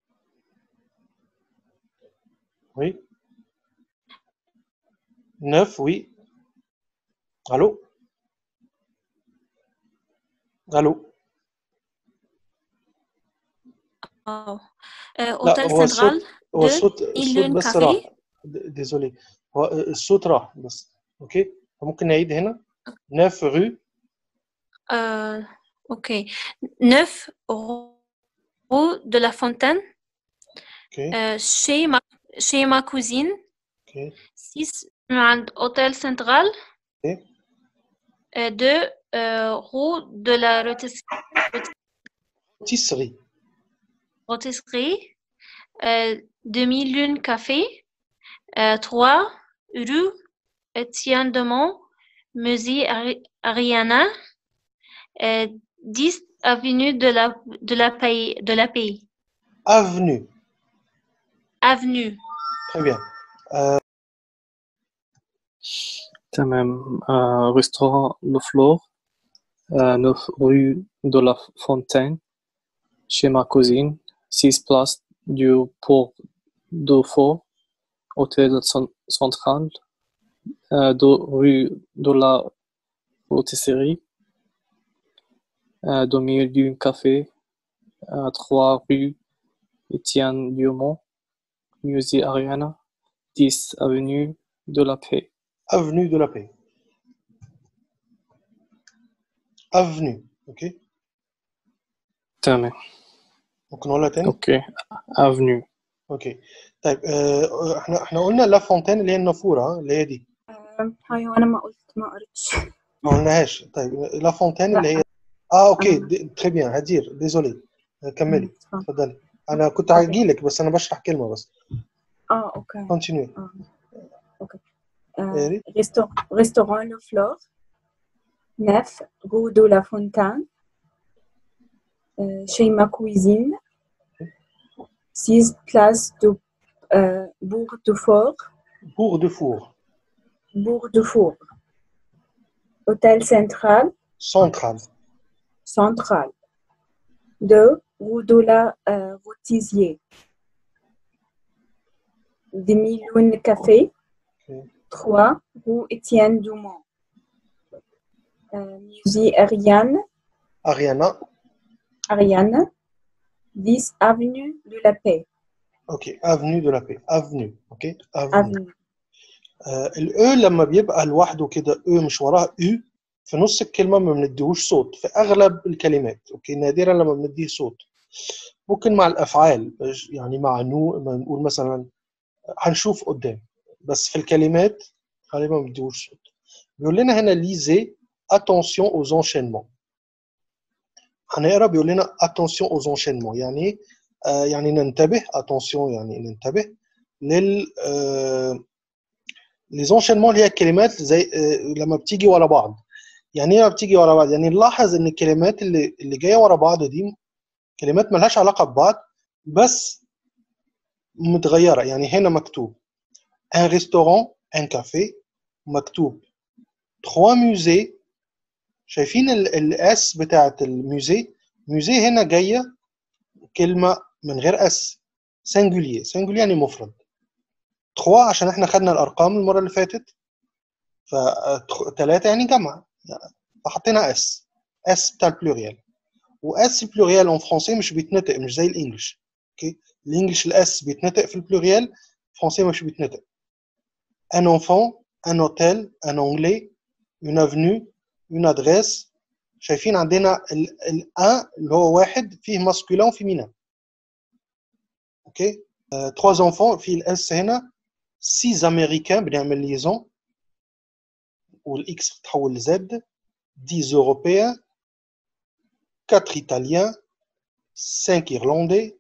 oui 9 oui allô allô Oh. Euh, لا Hôtel هو Central, الصوت هو deux. الصوت Il الصوت Lune بس Café. راح ديزولي هو الصوت راح بس اوكي ممكن نعيد هنا 9 rue Euh, ok. 9 rue de la Fontaine, اوكي euh, chez, ma, chez ma cousine. اوكي 6 عند Hôtel Central. Ok. 2 rue de la Rotisserie. تيسري Rotisserie. Euh, Demi-Lune Café. 3 rue Étienne Demont, Musée Ari- Ariana. Euh, 10 avenue de la, de la Pays. De la Pays. افنيو Avenue. très bien تمام euh, restaurant Le Flore euh, 9 rue de la Fontaine chez ma cousine 6 place du Port de Fort hôtel cen- central euh, 2 rue de la Rotisserie euh, 2000 du café euh, 3 rue Étienne Dumont musée Ariana 10 avenue de la Paix avenue de la paix avenue اوكي تمام ممكن نقولها تاني اوكي avenue اوكي طيب آه، احنا احنا قلنا لا فونتين اللي هي النافوره اللي هي دي آه، هاي وانا ما قلت ما قريتش ما قلناهاش طيب لا فونتين اللي هي اه اوكي تري بيان هدير ديزولي كملي آه. اتفضلي انا كنت هجي لك بس انا بشرح كلمه بس اه اوكي كونتينيو آه، إيه؟ ريستور- restaurant Le Flore 9 rue de la Fontaine euh, chez ma cousine 6 place de euh, Bourg de Fort بور دو فور Bourg de Fort Hôtel Central سنترال Central 2 rue de la euh, Rôtisier Demi-Lune Café Ok. 3 rue Étienne Dumont euh, Musée Ariane اريانا Ariane 10 avenue de la Paix اوكي افنيو دو لا بي افنيو اوكي افنيو avenue الاو لما بيبقى لوحده كده او مش وراه او في نص الكلمه ما بنديهوش صوت في اغلب الكلمات اوكي نادرا لما بنديه صوت ممكن مع الافعال يعني مع نو ما نقول مثلا هنشوف قدام بس في الكلمات غالبا ما بنديهوش صوت بيقول لنا هنا ليزي attention aux enchaînements هنقرا بيقول لنا attention aux enchaînements يعني ايه آه يعني ننتبه attention يعني ننتبه لل آه les enchaînements اللي هي الكلمات زي آه لما بتيجي ورا بعض يعني ايه لما بتيجي ورا بعض يعني نلاحظ ان الكلمات اللي اللي جايه ورا بعض دي كلمات ملهاش علاقه ببعض بس متغيره يعني هنا مكتوب un restaurant un café مكتوب trois musées شايفين الاس بتاعت الميوزي ميوزي هنا جايه كلمه من غير اس سنجولير سنجولير يعني مفرد 3 عشان احنا خدنا الارقام المره اللي فاتت ف 3 يعني جمع فحطينا اس اس بتاع البلوريال واس البلوريال اون فرونسي مش بيتنطق مش زي الانجليش اوكي الانجليش الاس بيتنطق في البلوريال فرونسي مش بيتنطق un enfant un hôtel un anglais une avenue une adresse شايفين عندنا ال 1 اللي هو واحد فيه ماسكولين وفيه مينا اوكي 3 انفون في الاس هنا 6 امريكان بنعمل ليزون والاكس بتتحول لزد 10 اوروبيان 4 ايطاليان 5 ايرلندي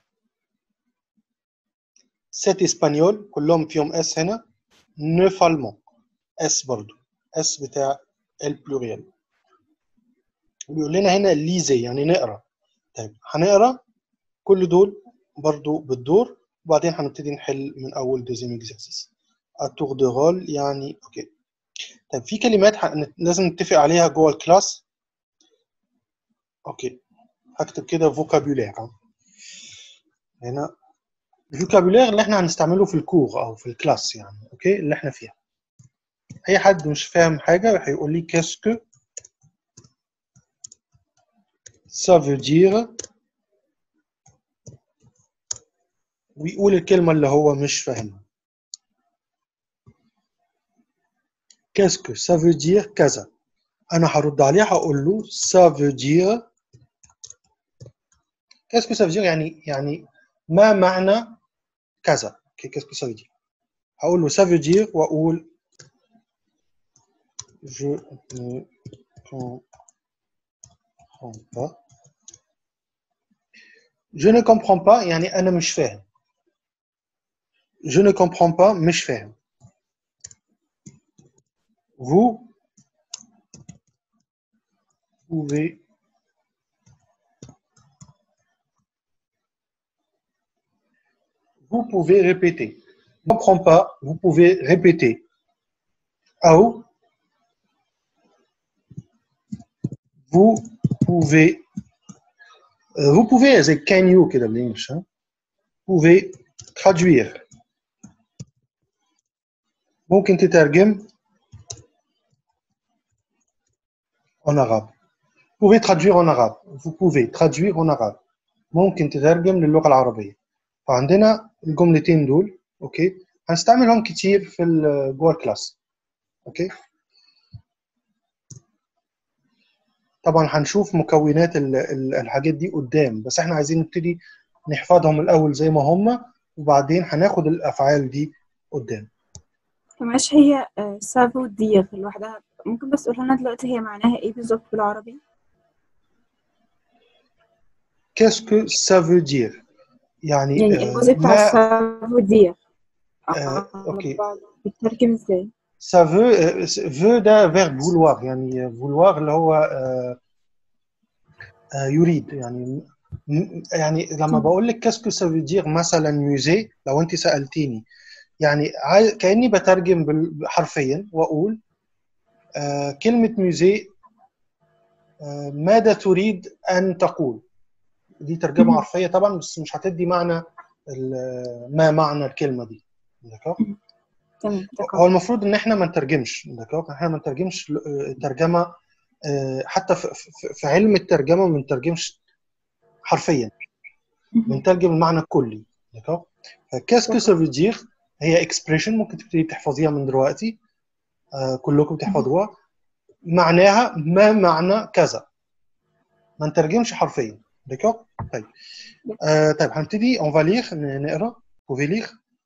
7 اسبانيول كلهم فيهم اس هنا 9 المان اس برضو اس بتاع البلوريال بيقول لنا هنا ليزي يعني نقرا طيب هنقرا كل دول برضو بالدور وبعدين هنبتدي نحل من اول دوزيام اكزرسيس التور دو رول يعني اوكي طيب في كلمات حن... لازم نتفق عليها جوه الكلاس اوكي هكتب كده فوكابولير هنا الفوكابولير اللي احنا هنستعمله في الكور او في الكلاس يعني اوكي اللي احنا فيها اي حد مش فاهم حاجه هيقول لي كاسكو ça veut dire ويقول الكلمة اللي هو مش فاهمها qu'est-ce que ça veut dire كذا انا هرد عليه هقول له ça veut dire qu'est-ce que ça veut dire يعني يعني ما معنى كذا Ok, qu'est-ce que ça veut dire هقول له ça veut dire واقول je ne comprends pas je ne comprends pas يعني انا مش فاهم je ne comprends pas مش فاهم vous pouvez vous pouvez répéter. Je ne comprends pas, vous pouvez répéter. Ou vous pouvez euh, vous pouvez c'est can you كده بالانجلش hein? Vous pouvez traduire ممكن تترجم en arabe. Vous pouvez traduire en arabe. Vous pouvez traduire en arabe. ممكن تترجم للغة العربية. فعندنا الجملتين دول اوكي هنستعملهم كتير في ال- جوه الكلاس اوكي طبعا هنشوف مكونات ال- ال- الحاجات دي قدام بس احنا عايزين نبتدي نحفظهم الاول زي ما هم وبعدين هناخد الافعال دي قدام معلش هي سافو دير لوحدها ممكن بس تقولها لنا دلوقتي هي معناها ايه بالظبط بالعربي qu'est-ce que ça veut dire يعني يعني آه، الجزء بتاع ما سافو دير آه، أوكي. بتترجم ازاي ça veut آه، veut ده verbe vouloir يعني vouloir اللي هو آه، آه، يريد يعني م- يعني لما مم. بقول لك كاسكو ça veut dire مثلا ميوزي لو انت سالتيني يعني عاي- كاني بترجم بال- حرفيا واقول آه، كلمه ميوزي آه، ماذا تريد ان تقول دي ترجمه مم. حرفيه طبعا بس مش هتدي معنى ال- ما معنى الكلمه دي دكا؟ تمام هو دكار المفروض ان احنا ما نترجمش دكا؟ احنا ما نترجمش آه، ترجمه آه، حتى في في- في علم الترجمه ما بنترجمش حرفيا بنترجم المعنى الكلي دكا؟ فكاسكو سا فو دير هي اكسبريشن ممكن تبتدي تحفظيها من دلوقتي آه، كلكم تحفظوها معناها ما معنى كذا ما نترجمش حرفيا دكا؟ طيب آه، طيب هنبتدي اون فاليغ نقرا بوفي ليغ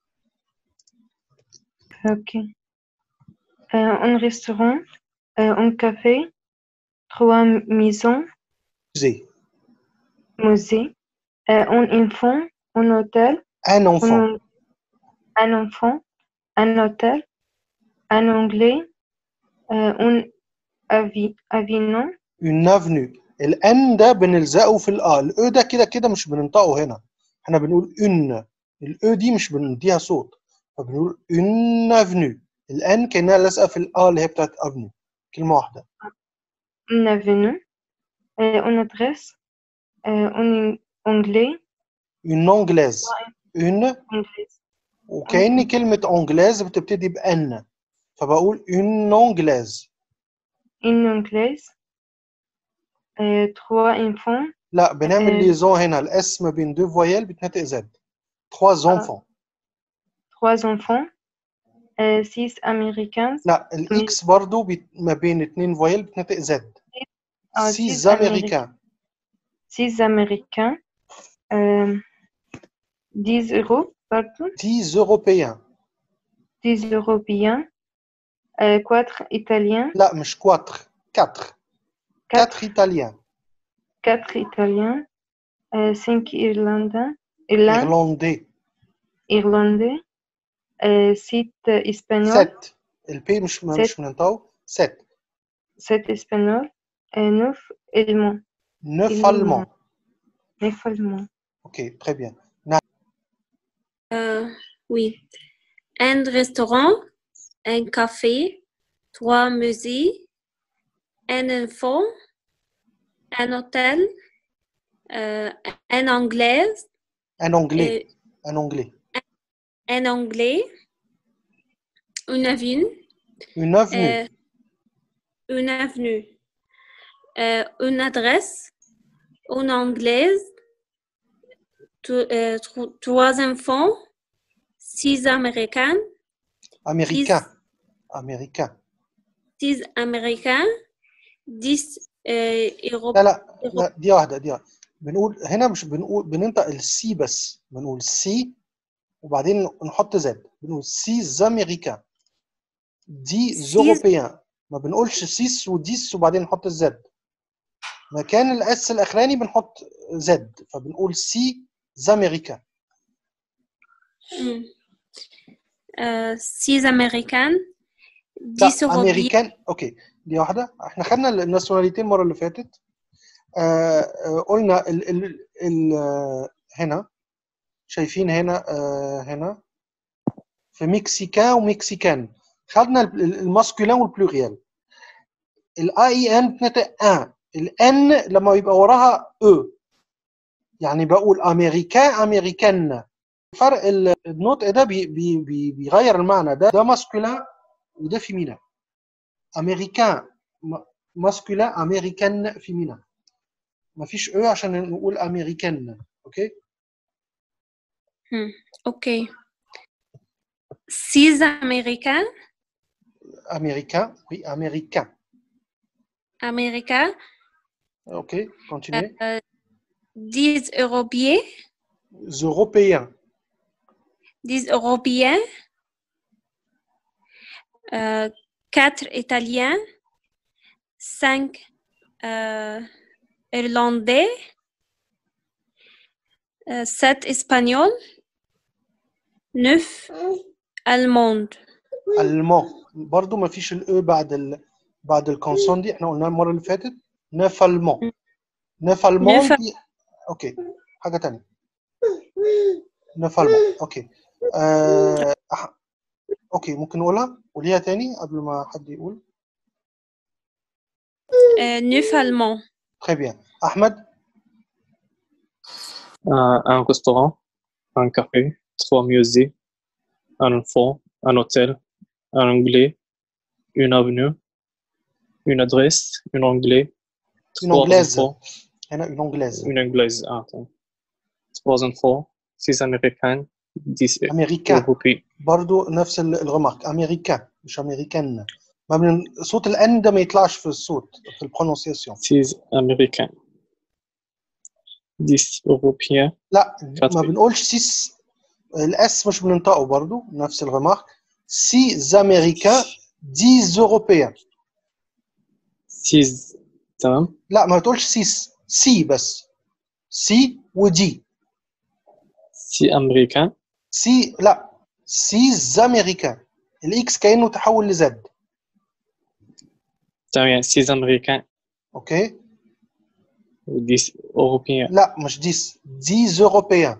Ok. Euh, un restaurant, euh, un café, trois maisons, زي musée, euh, un enfant, un hôtel, ان enfant un, un enfant, un hôtel, un anglais, euh, un avi, avion, une avenue الان ده بنلزقه في الاه الاو ده كده كده مش بننطقه هنا احنا بنقول ان الاو دي مش بنديها صوت فبنقول une avenue الان كانها لازقه في الاه اللي هي بتاعت avenue كلمه واحده une avenue, euh, une adresse, euh, un anglais, une anglaise une anglaise, وكأن كلمة أنجلاز بتبتدي بأن فبقول une anglaise une anglaise, euh, trois enfants, لا بنعمل آه. ليزون هنا الاس ما بين دو فويال بتنطق زد trois enfants trois enfants, euh, six américains, لا الاكس برضو بت- ما بين اتنين فويال بتنطق زد آه، سيز six امريكان six américains, euh, 10 euros, pardon, 10 européens 10 européens, euh, quatre italiens, لا مش كواتر كاتر كاتر ايطاليان quatre italiens, euh, cinq irlandais, irlandais, ايرلندي irlandais, euh, sept espagnols, ست البي مش مش ست. بننطقه ست sept espagnols, et neuf allemands, neuf Ils- allemands neuf allemands. ok très bien Euh, oui. Un restaurant, un café, trois musées, un enfant, un hôtel, euh, un anglais, un anglais et un anglais un anglais, une avenue, une avenue euh, une avenue, euh, une adresse, une anglaise, to- euh, tro- trois enfants, six américains, américain américain 6 Américains 10 آه، لا Européens لا لا دي واحده دي واحدة. بنقول هنا مش بنقول بننطق السي بس بنقول سي وبعدين نحط زد بنقول سي زاميريكان دي سيز- زوروبيان ما بنقولش سيس وديس وبعدين نحط الزد مكان الاس الاخراني بنحط زد فبنقول سي زاميريكان 6 Américains لا 10 Européens امريكان اوكي دي واحده احنا خدنا الناسيوناليتين المره اللي فاتت آه آه قلنا ال ال ال آه، هنا شايفين هنا آه هنا في مكسيكان ومكسيكان خدنا ال- ال- الماسكولين والبلوريال الاي ان بتنطق ان الان لما يبقى وراها او يعني بقول امريكان امريكان فرق ال- النطق ده بي بي بي بيغير المعنى ده ده ماسكولين وده فيمينا امريكان م- ماسكولين امريكان فيمينا مفيش او عشان نقول امريكان اوكي Ok. 6 Américains امريكان وي امريكان Américains اوكي كونتينيو euh, 10 Européens زوروبيان 10 Européens euh, 4 Italiens 5 euh, Irlandais euh, 7 Espagnols 9 Allemands المان برضو ما فيش الاو بعد ال... بعد الكونسون دي احنا قلناها المره اللي فاتت نف المان نف المان نف- دي اوكي حاجه تانية نف المان اوكي آه... أح... اوكي ممكن نقولها قوليها تاني قبل ما حد يقول euh, 9 Allemands très bien احمد un, un restaurant, un café, trois musées, un enfant, un hôtel, un anglais, une avenue, une adresse, une anglais, une trois anglaise enfants, هنا une anglaise une anglaise, ah, attends. trois enfants, six américains, dix امريكان européens. برضو نفس ال- الرمارك امريكان مش امريكان ما من صوت الان ده ما يطلعش في الصوت في البرونسياسيون six américains, dix européens, لا كاتبين. ما بنقولش سيس الاس مش بننطقه برضو نفس الرمارك سي زاميريكان دي زوروبيان six تمام لا ما بتقولش سيس سي بس سي ودي six américains, سي لا سي زاميريكان الاكس كانه تحول لزد تمام six américains اوكي و dix européens. لا مش ديس دي زوروبيان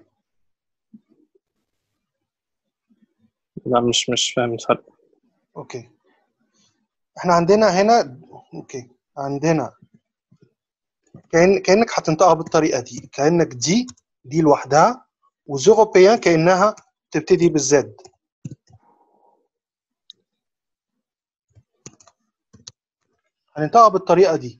لا مش مش فاهم الفرق. اوكي احنا عندنا هنا اوكي عندنا كأن كأنك هتنطقها بالطريقة دي كأنك دي دي لوحدها وزوروبيان كأنها تبتدي بالزد هننطقها بالطريقة دي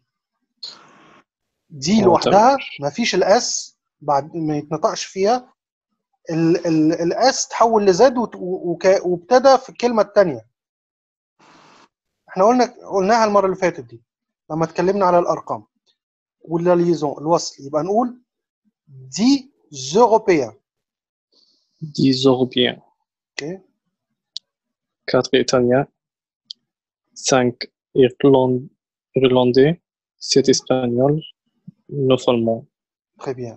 دي اه، لوحدها مفيش الاس بعد ما يتنطقش فيها ال- ال- الاس تحول لزد وت- وك- وابتدى في الكلمة التانية احنا قلنا قلناها المرة اللي فاتت دي لما اتكلمنا على الارقام ولا ليزون الوصل يبقى نقول دي زوروبيان dix européens, اوكي quatre italiens, cinq Irland- irlandais, sept espagnols, neuf allemands. très bien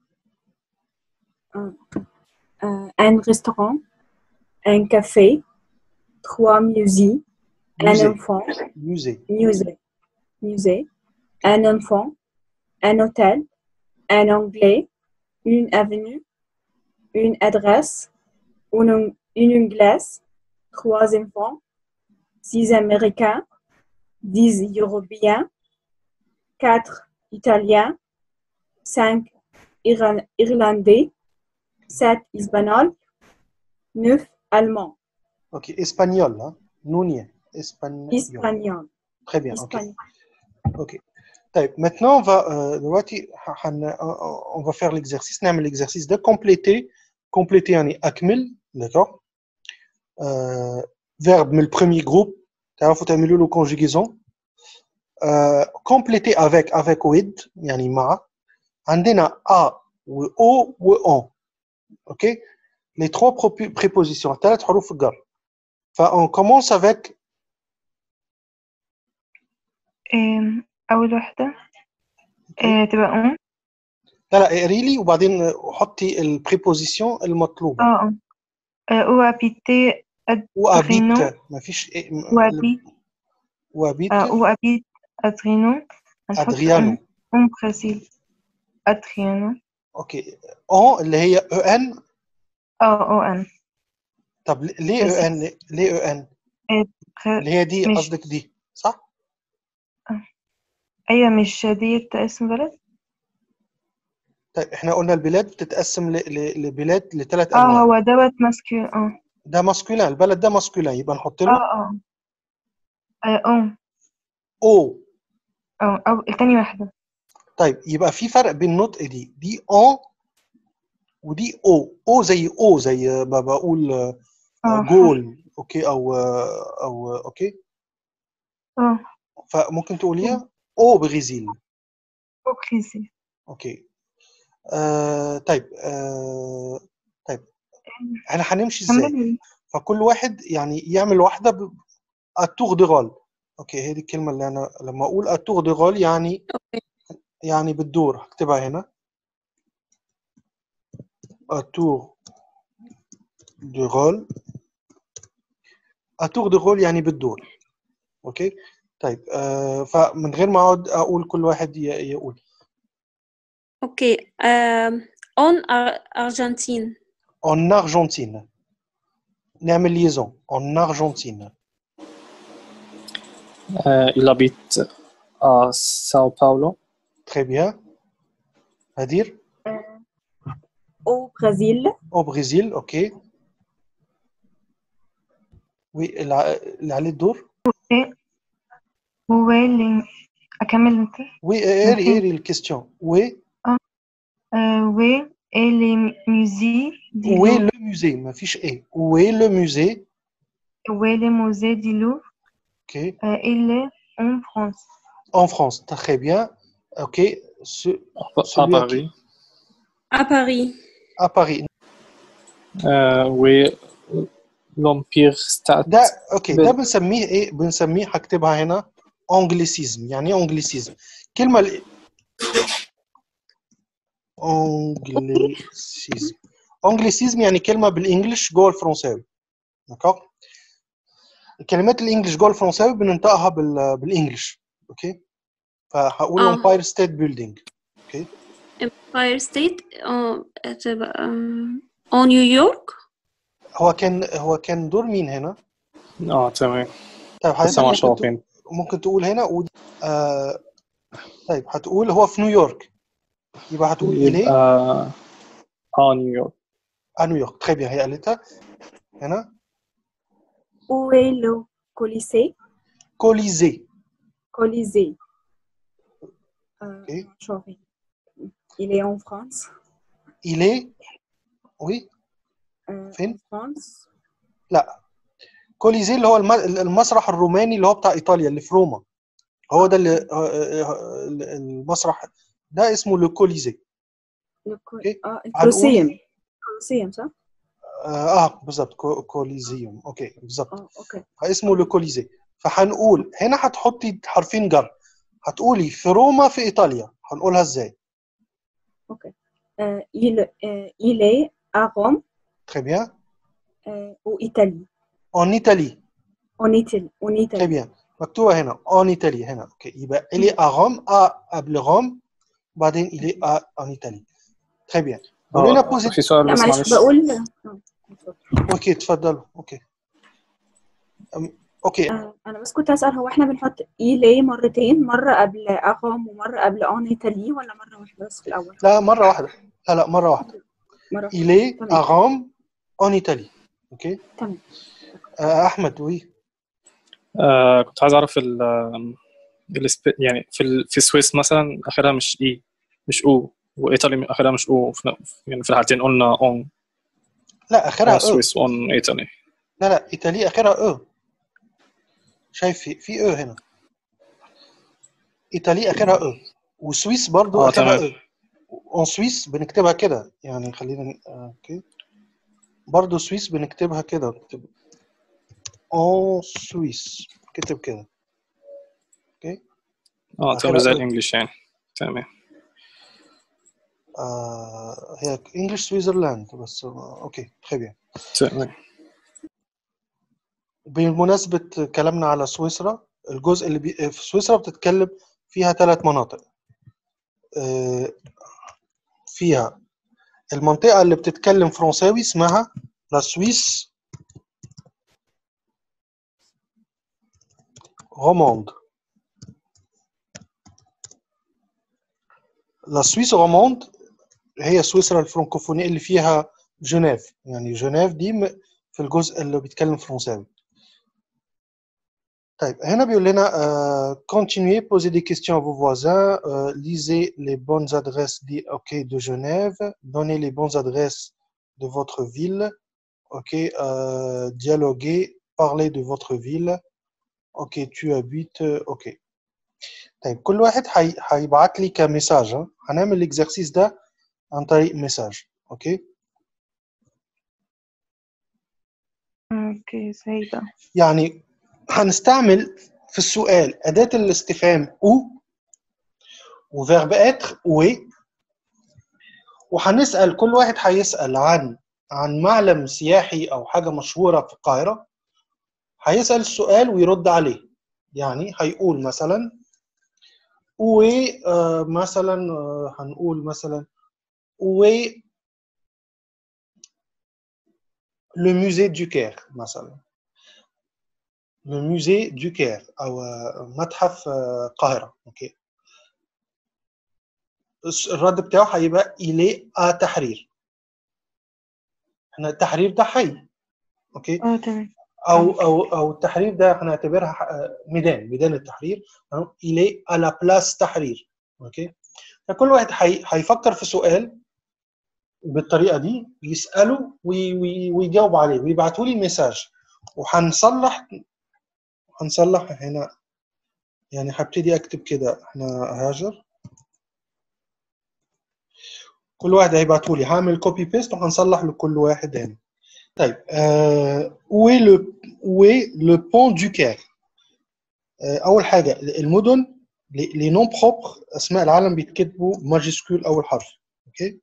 Euh, un restaurant, un café, trois musées, un musée enfant, musée musée, musée, un enfant, un hôtel, un anglais, une avenue, une adresse, une, une anglaise, trois enfants, six américains, dix européens, quatre italiens, cinq Iran- irlandais, sept espagnols, neuf allemands, اوكي اسبانيول ها نونية اسبانيول espagnols, très bien اوكي espagnols. اوكي طيب maintenant on va euh, دلوقتي حن on va faire l'exercice نعمل l'exercice ده compléter compléter يعني اكمل d'accord euh, verbe من البريمي جروب تعرفوا تعملوا له conjugaison آه compléter avec avec with يعني مع عندنا a و o و on اوكي les trois propu- prépositions ثلاث حروف الجر فon commence avec آم، أول واحدة آه، تبقى أم لا لا اقري لي وبعدين حطي البريبوزيسيون المطلوبه اه اه او ابيتي وابيت أدرينو. ما فيش إيه وابيت وابيت اه او ابيت ادرينو هنحط ادريانو أم- ام برازيل ادريانو اوكي اون اللي هي او ان اه او ان طب ليه بس- او ان ليه او ان اللي هي دي مش- قصدك دي صح ايوه مش ديت اسم بلد طيب احنا قلنا البلاد بتتقسم ل- ل- لبلاد لثلاث اه انواع هو دوت ماسكيو اه ده ماسكولين البلد ده ماسكولين يبقى نحط اه له اه اه ام او اه او تاني واحدة طيب يبقى في فرق بين النطق دي دي اون ودي او او زي او زي ما بقول آه، اه جول اوكي او آه، او آه، اوكي اه فممكن تقوليها او برازيل او كريزي اوكي آه طيب آه طيب احنا هنمشي ازاي كملي فكل واحد يعني يعمل واحده ب... التور دي غال اوكي هي دي الكلمه اللي انا لما اقول التور دي غال يعني اوكي يعني بالدور هكتبها هنا التور دي غال التور دي غال يعني بالدور اوكي طيب آه فمن غير ما اقعد اقول كل واحد ي- يقول اوكي آم، اون أر- ارجنتين en Argentine نعمل liaison en Argentine Euh, il habite à Sao Paulo. très bien هدير au Brésil, au Brésil ok oui الع- اللي عليه الدور هو اللي اكمل انت oui اقري ممكن. اقري الكيستيون oui آه و et les musées du où est Louvre le musée ما فيش ايه où est le musée où est le musée du Louvre ok Euh, il est en France en France très bien ok Ce- à Celui à Paris. à Paris à Paris Euh, oui, l'Empire State. ده اوكي ده بال- بنسميه ايه بنسميه هكتبها هنا انجليسيزم يعني ايه انجليسيزم كلمه ال- انجليسيزم انجليسيزم يعني كلمه بالانجلش جوه الفرنساوي دكاغ الكلمات الانجليش جوه الفرنساوي بننطقها بال... بالانجلش اوكي فهقول آه. امباير ستيت بيلدينج Empire State آه، تبقى آم، أو نيويورك هو كان هو كان دور مين هنا اه تمام طيب حضرتك لسه ما ممكن تق- شاطرين ممكن تقول هنا ودي آه طيب هتقول هو في نيويورك يبقى هتقول إليه يبقى اه نيويورك à نيويورك très bien هي قالتها هنا où est le Colisée, كوليزي Colisée. Euh, Ok. sorry. Il est en France. il est oui Euh, فين en France. لا كوليزي اللي هو الم- المسرح الروماني اللي هو بتاع ايطاليا اللي في روما هو ده اللي آه، آه، آه، المسرح ده اسمه لو كوليزي Le Col- Ok. Ah, le هنقول- Colosseum. Colosseum, ça? اه, آه بالظبط كو- كوليزيوم اوكي بالظبط Oh, ok. فاسمه لو كوليزي فهنقول هنا هتحطي حرفين جر هتقولي في روما في ايطاليا هنقولها ازاي ok. Euh, il, euh, il est à Rome très bien euh, ou Italie. en Italie En Italie. En très Italie. bien مكتوبة هنا en Italie هنا اوكي يبقى il est à Rome à قبل روم بعدين il est à en Italie très bien قولي لنا آه، بوزيت في سؤال لا بس معلش معلش بقول آه، اتفضل. اوكي تفضلوا اوكي أم- اوكي آه، انا بس كنت اسال هو احنا بنحط ايلي مرتين مره قبل اغام ومره قبل اون ايطالي ولا مره واحده بس في الاول لا مرة واحدة لا لا مرة واحدة مره il est تمام. à Rome en Italie اوكي تمام آه، احمد وي آه كنت عايز اعرف ال السب- يعني في ال... في السويس مثلا اخرها مش اي مش او وايطالي اخرها مش او في... يعني في الحالتين قلنا اون لا اخرها اون او سويس اون ايطالي لا لا ايطالي اخرها او شايف في في او هنا ايطالي اخرها او وسويس برضو آه، اخرها تمام. او اون سويس بنكتبها كده يعني خلينا ن- آه، اوكي برضو سويس بنكتبها كده بنكتب اون سويس كتب كده اه آخرها تمام زي أو. الانجليش يعني تمام آه هي انجلش سويسرلاند بس آه، اوكي très bien تمام بمناسبة كلامنا على سويسرا الجزء اللي بي... في سويسرا بتتكلم فيها ثلاث مناطق آه، فيها المنطقة اللي بتتكلم فرنساوي اسمها لا سويس روموند لا سويس روموند هي سويسرا الفرنكوفونية اللي فيها جنيف يعني جنيف دي م- في الجزء اللي بيتكلم فرنساوي طيب هنا بيقول لنا euh, continuez posez des questions à vos voisins euh, lisez les bonnes adresses dit ok de Genève donnez les bonnes adresses de votre ville ok euh, dialoguez parlez de votre ville ok tu habites ok طيب كل واحد حي... هيبعت لي كمساج ها؟ هنعمل الاكزرسيس ده عن طريق مساج اوكي اوكي سعيدة يعني هنستعمل في السؤال أداة الاستفهام أو وفيرب إتر وي وهنسأل كل واحد هيسأل عن عن معلم سياحي أو حاجة مشهورة في القاهرة هيسأل السؤال ويرد عليه يعني هيقول مثلا وي آه مثلا آه هنقول مثلا وي لو musée du Caire مثلا le musée du Caire أو آه، متحف آه، القاهرة أوكي الس- الرد بتاعه هيبقى إليه آ تحرير احنا التحرير ده حي اوكي اه تمام او او او التحرير ده هنعتبرها ح- ميدان ميدان التحرير إليه à la place تحرير اوكي فكل واحد هي- هيفكر في سؤال بالطريقه دي يساله وي- وي- ويجاوب عليه ويبعتوا لي ميساج وهنصلح هنصلح هنا يعني هبتدي اكتب كده احنا هاجر كل واحد هيبعتوا لي هعمل كوبي بيست وهنصلح لكل واحد هنا طيب آه où est le où est le pont du Caire آه اول حاجه المدن لي نون بروبر اسماء العالم بيتكتبوا ماجيسكول اول حرف اوكي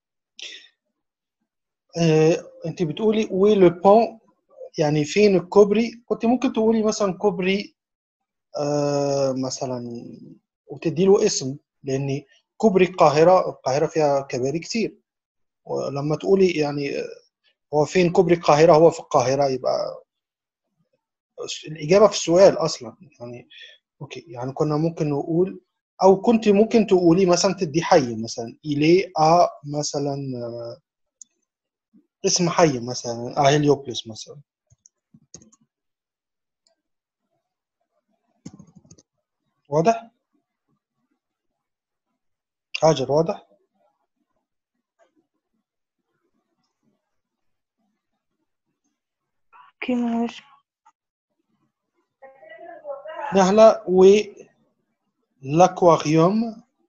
آه انت بتقولي où est le pont يعني فين الكوبري كنت ممكن تقولي مثلا كوبري آه مثلا وتدي له اسم لان كوبري القاهره القاهره فيها كباري كتير ولما تقولي يعني آه، هو فين كوبري القاهره هو في القاهره يبقى الاجابه في السؤال اصلا يعني اوكي يعني كنا ممكن نقول او كنت ممكن تقولي مثلا تدي حي مثلا إليه ا مثلا آه، اسم حي مثلا هيليوبلس مثلا واضح هاجر واضح اوكي معلش نهلة و الاكواريوم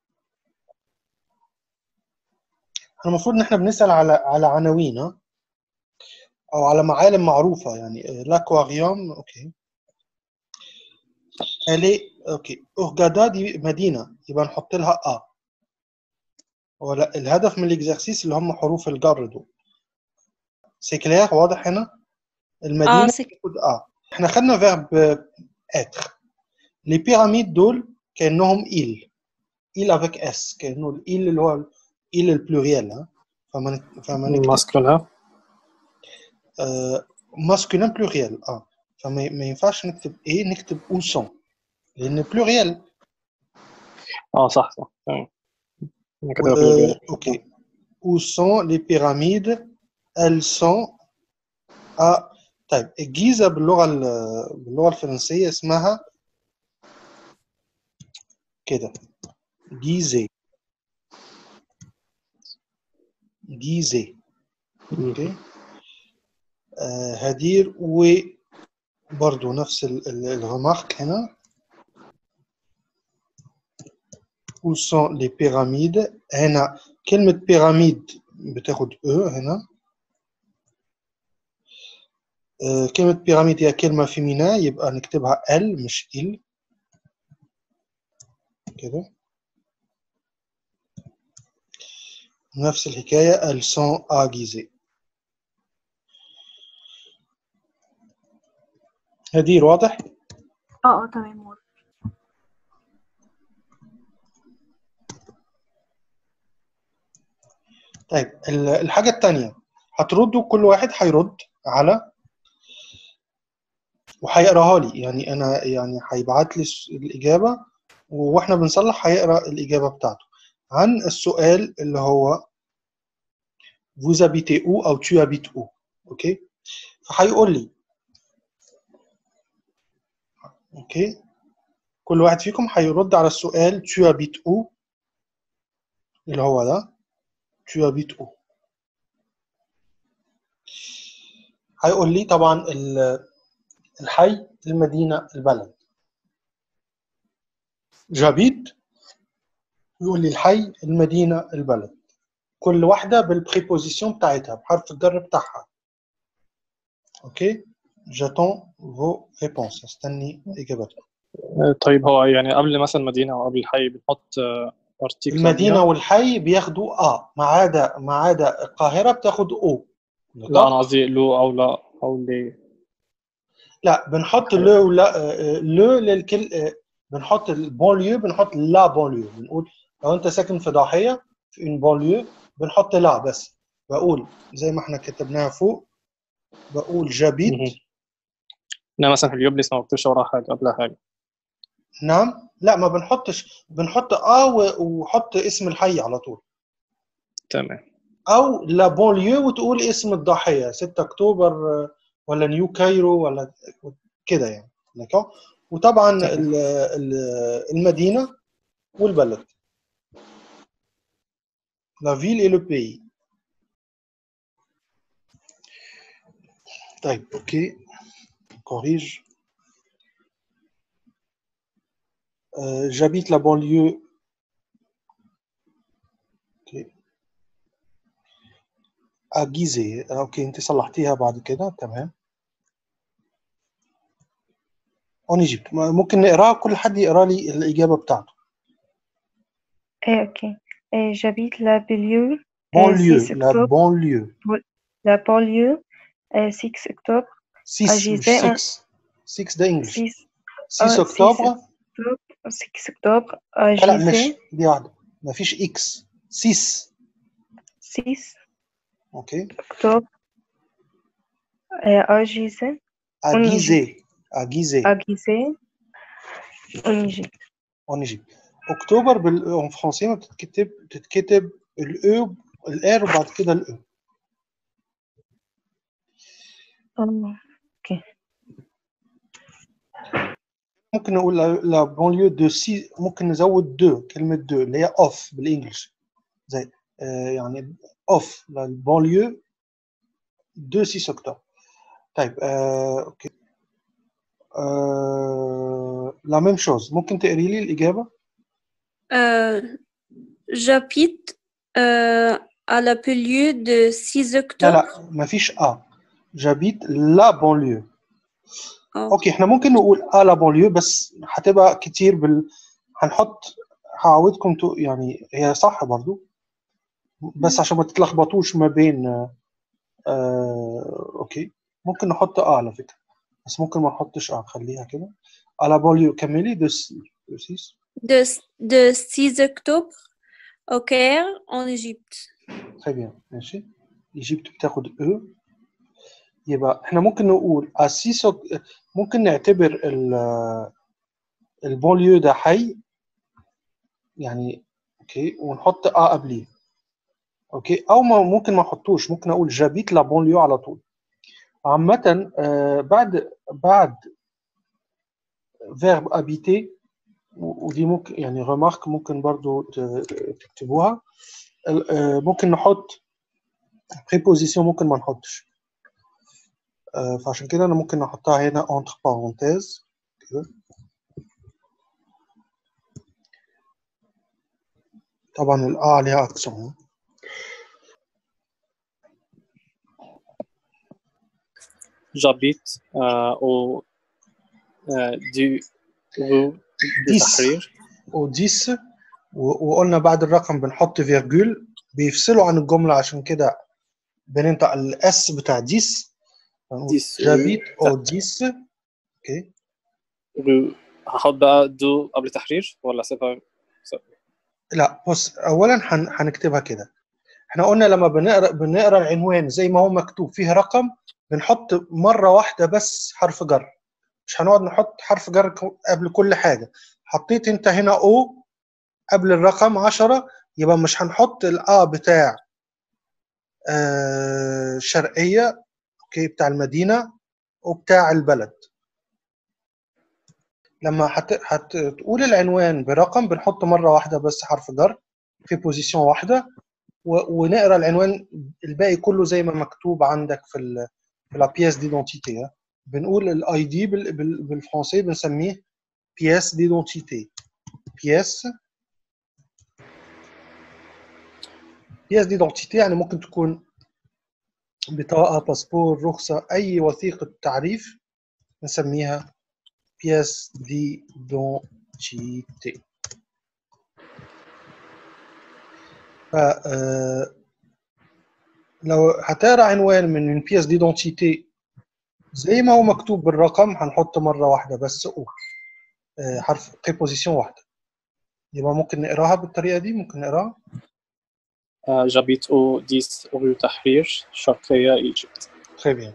احنا المفروض ان احنا بنسال على على عناوين ها؟ او على معالم معروفه يعني آه، الاكواريوم اوكي الي اوكي اورجادا دي مدينه يبقى نحط لها ا ولا الهدف من الاكزرسيس اللي هم حروف الجر دول سي كلير واضح هنا المدينه اه سك... تاخد ا احنا خدنا فيرب اتر لي بيراميد دول كانهم إيل إيل افيك اس كانه الإيل اللي هو إيل البلوريال ها فما نك- فما نكتب ماسكولين ماسكولين بلوريال اه فما ما ينفعش نكتب ايه نكتب اوسون لان بلوريال اه صح صح تمام أنا كده و- بقول- اوكي où sont les pyramides elles sont à طيب الجيزة باللغة ال- باللغة الفرنسية اسمها كده جيزة جيزة اوكي آه هدير و برضو نفس الرمارك هنا où sont les pyramides هنا كلمة بيراميد بتاخد او هنا آه، كلمة بيراميد هي كلمة فيمينا يبقى نكتبها ال مش ال كده نفس الحكاية elles sont aiguisées هدير واضح؟ اه اه تمام واضح. طيب ال- الحاجة التانية هتردوا كل واحد هيرد على وهيقراها لي يعني أنا يعني هيبعت لي الس- الإجابة وإحنا بنصلح هيقرا الإجابة بتاعته عن السؤال اللي هو vous habitez où أو tu habites où أوكي فهيقول لي أوكي كل واحد فيكم هيرد على السؤال tu habites où اللي هو ده tu habites où هيقول لي طبعا ال- الحي المدينة البلد جابيت يقول لي الحي المدينة البلد كل واحدة بالبريبوزيسيون بتاعتها بحرف الجر بتاعها اوكي جاتون فو ريبونس استني اجابتكم آه، طيب هو يعني قبل مثلا مدينة أو قبل الحي بنحط ارتيكل المدينة والحي بياخدوا ا ما عدا ما عدا القاهرة بتاخد او لا أنا قصدي لو أو لا أو لي لا بنحط لو ولا آه، لو للكل آه، بنحط البونليو بنحط لا بونليو بنقول لو انت ساكن في ضاحيه في ان بونليو بنحط لا بس بقول زي ما احنا كتبناها فوق بقول جابيت مهم. أنا مثلا في اليوبليس ما بكتبش وراها حاجة قبلها حاجة نعم لا ما بنحطش بنحط اه و- وحط اسم الحي على طول تمام او لا بونليو وتقول اسم الضاحيه 6 اكتوبر آه، ولا نيو كايرو ولا كده يعني d'accord؟ وطبعا تمام. ال- ال- المدينه والبلد la ville et le pays طيب اوكي corrige Euh, j'habite la banlieue اوكي à Gizeh آه، اوكي انت صلحتيها بعد كده تمام en Égypte م- ممكن نقراها كل حد يقرا لي الإجابة بتاعته Eh, ok. Eh, j'habite la banlieue, banlieue 6 la octobre. banlieue la banlieue, euh, 6 octobre, 6 à مش Gizeh, on- 6 6 ده انجلش 6 6 آه، اكتوبر octobre, 6 octobre, à لا لا مش Gizeh, دي واحدة مفيش اكس 6 6 اوكي octobre, euh, à Gizeh, à En Gizeh à Gizeh à Gizeh, en Égypte. en Égypte اكتوبر بال en français ما بتتكتب بتتكتب الاو الار وبعد كده الاو Oh, ممكن نقول لا- لا بونليو دو سي ممكن نزود دو كلمة دو اللي هي اوف بالانجلش زي آه يعني اوف البونليو دو 6 اكتوبر طيب آه اوكي آه لا ميم شوز ممكن تقري لي الإجابة Euh, J'habite euh, à la banlieue de 6 لا octobre. لا مفيش ا جابيت لا بونليو أو. اوكي احنا ممكن نقول ا لا بونليو بس هتبقى كتير بال هنحط هعودكم تو يعني هي صح برضو بس عشان ما تتلخبطوش ما بين آه آه، اوكي ممكن نحط اه على فكرة بس ممكن ما نحطش اه خليها كده على بوليو كملي دو س- دو سيس de, de 6 octobre au Caire, en Égypte. très bien ماشي ايجيبت بتاخد او يبقى احنا ممكن نقول اسيسو ممكن نعتبر ال- البوليو ده حي يعني اوكي ونحط ا قبليه اوكي او ما ممكن ما نحطوش ممكن اقول جابيت لا بونليو على طول عامة آه، بعد بعد فيرب ابيتي ودي ممكن يعني ريمارك ممكن برضو ت- تكتبوها ال- آه، ممكن نحط بريبوزيسيون ممكن ما نحطش آه، فعشان كده انا ممكن احطها هنا entre parenthèses كده طبعا الآ عليها اكسون J'habite euh, au euh, du rue du Dix. Tahrir. وديس و- وقلنا بعد الرقم بنحط فيرجول بيفصلوا عن الجملة عشان كده بننطق الاس بتاع ديس ديس. جابيت او ديس اوكي rue هحط بقى دو قبل تحرير ولا سيبها لا بص اولا هن- هنكتبها كده احنا قلنا لما بنقرا بنقرا العنوان زي ما هو مكتوب فيه رقم بنحط مره واحده بس حرف جر مش هنقعد نحط حرف جر ك- قبل كل حاجه حطيت انت هنا او قبل الرقم 10 يبقى مش هنحط الآ بتاع آه شرقيه اوكي بتاع المدينه وبتاع البلد لما هت... هتقول العنوان برقم بنحط مره واحده بس حرف جر في بوزيشن واحده و... ونقرا العنوان الباقي كله زي ما مكتوب عندك في ال... في لا بياس ديدونتيتي بنقول الاي دي بال... بال... بالفرنسي بنسميه بياس ديدونتيتي بياس بياس ديدونتيتي يعني ممكن تكون بطاقه باسبور رخصه اي وثيقه تعريف نسميها بياس ديدونتيتي ف آه، لو هتقرا عنوان من من بياس ديدونتيتي زي ما هو مكتوب بالرقم هنحط مره واحده بس او آه، حرف بريبوزيسيون واحده يبقى ممكن نقراها بالطريقه دي ممكن نقراها آه، j'habite au 10 rue تحرير شرقية إيجيبت très bien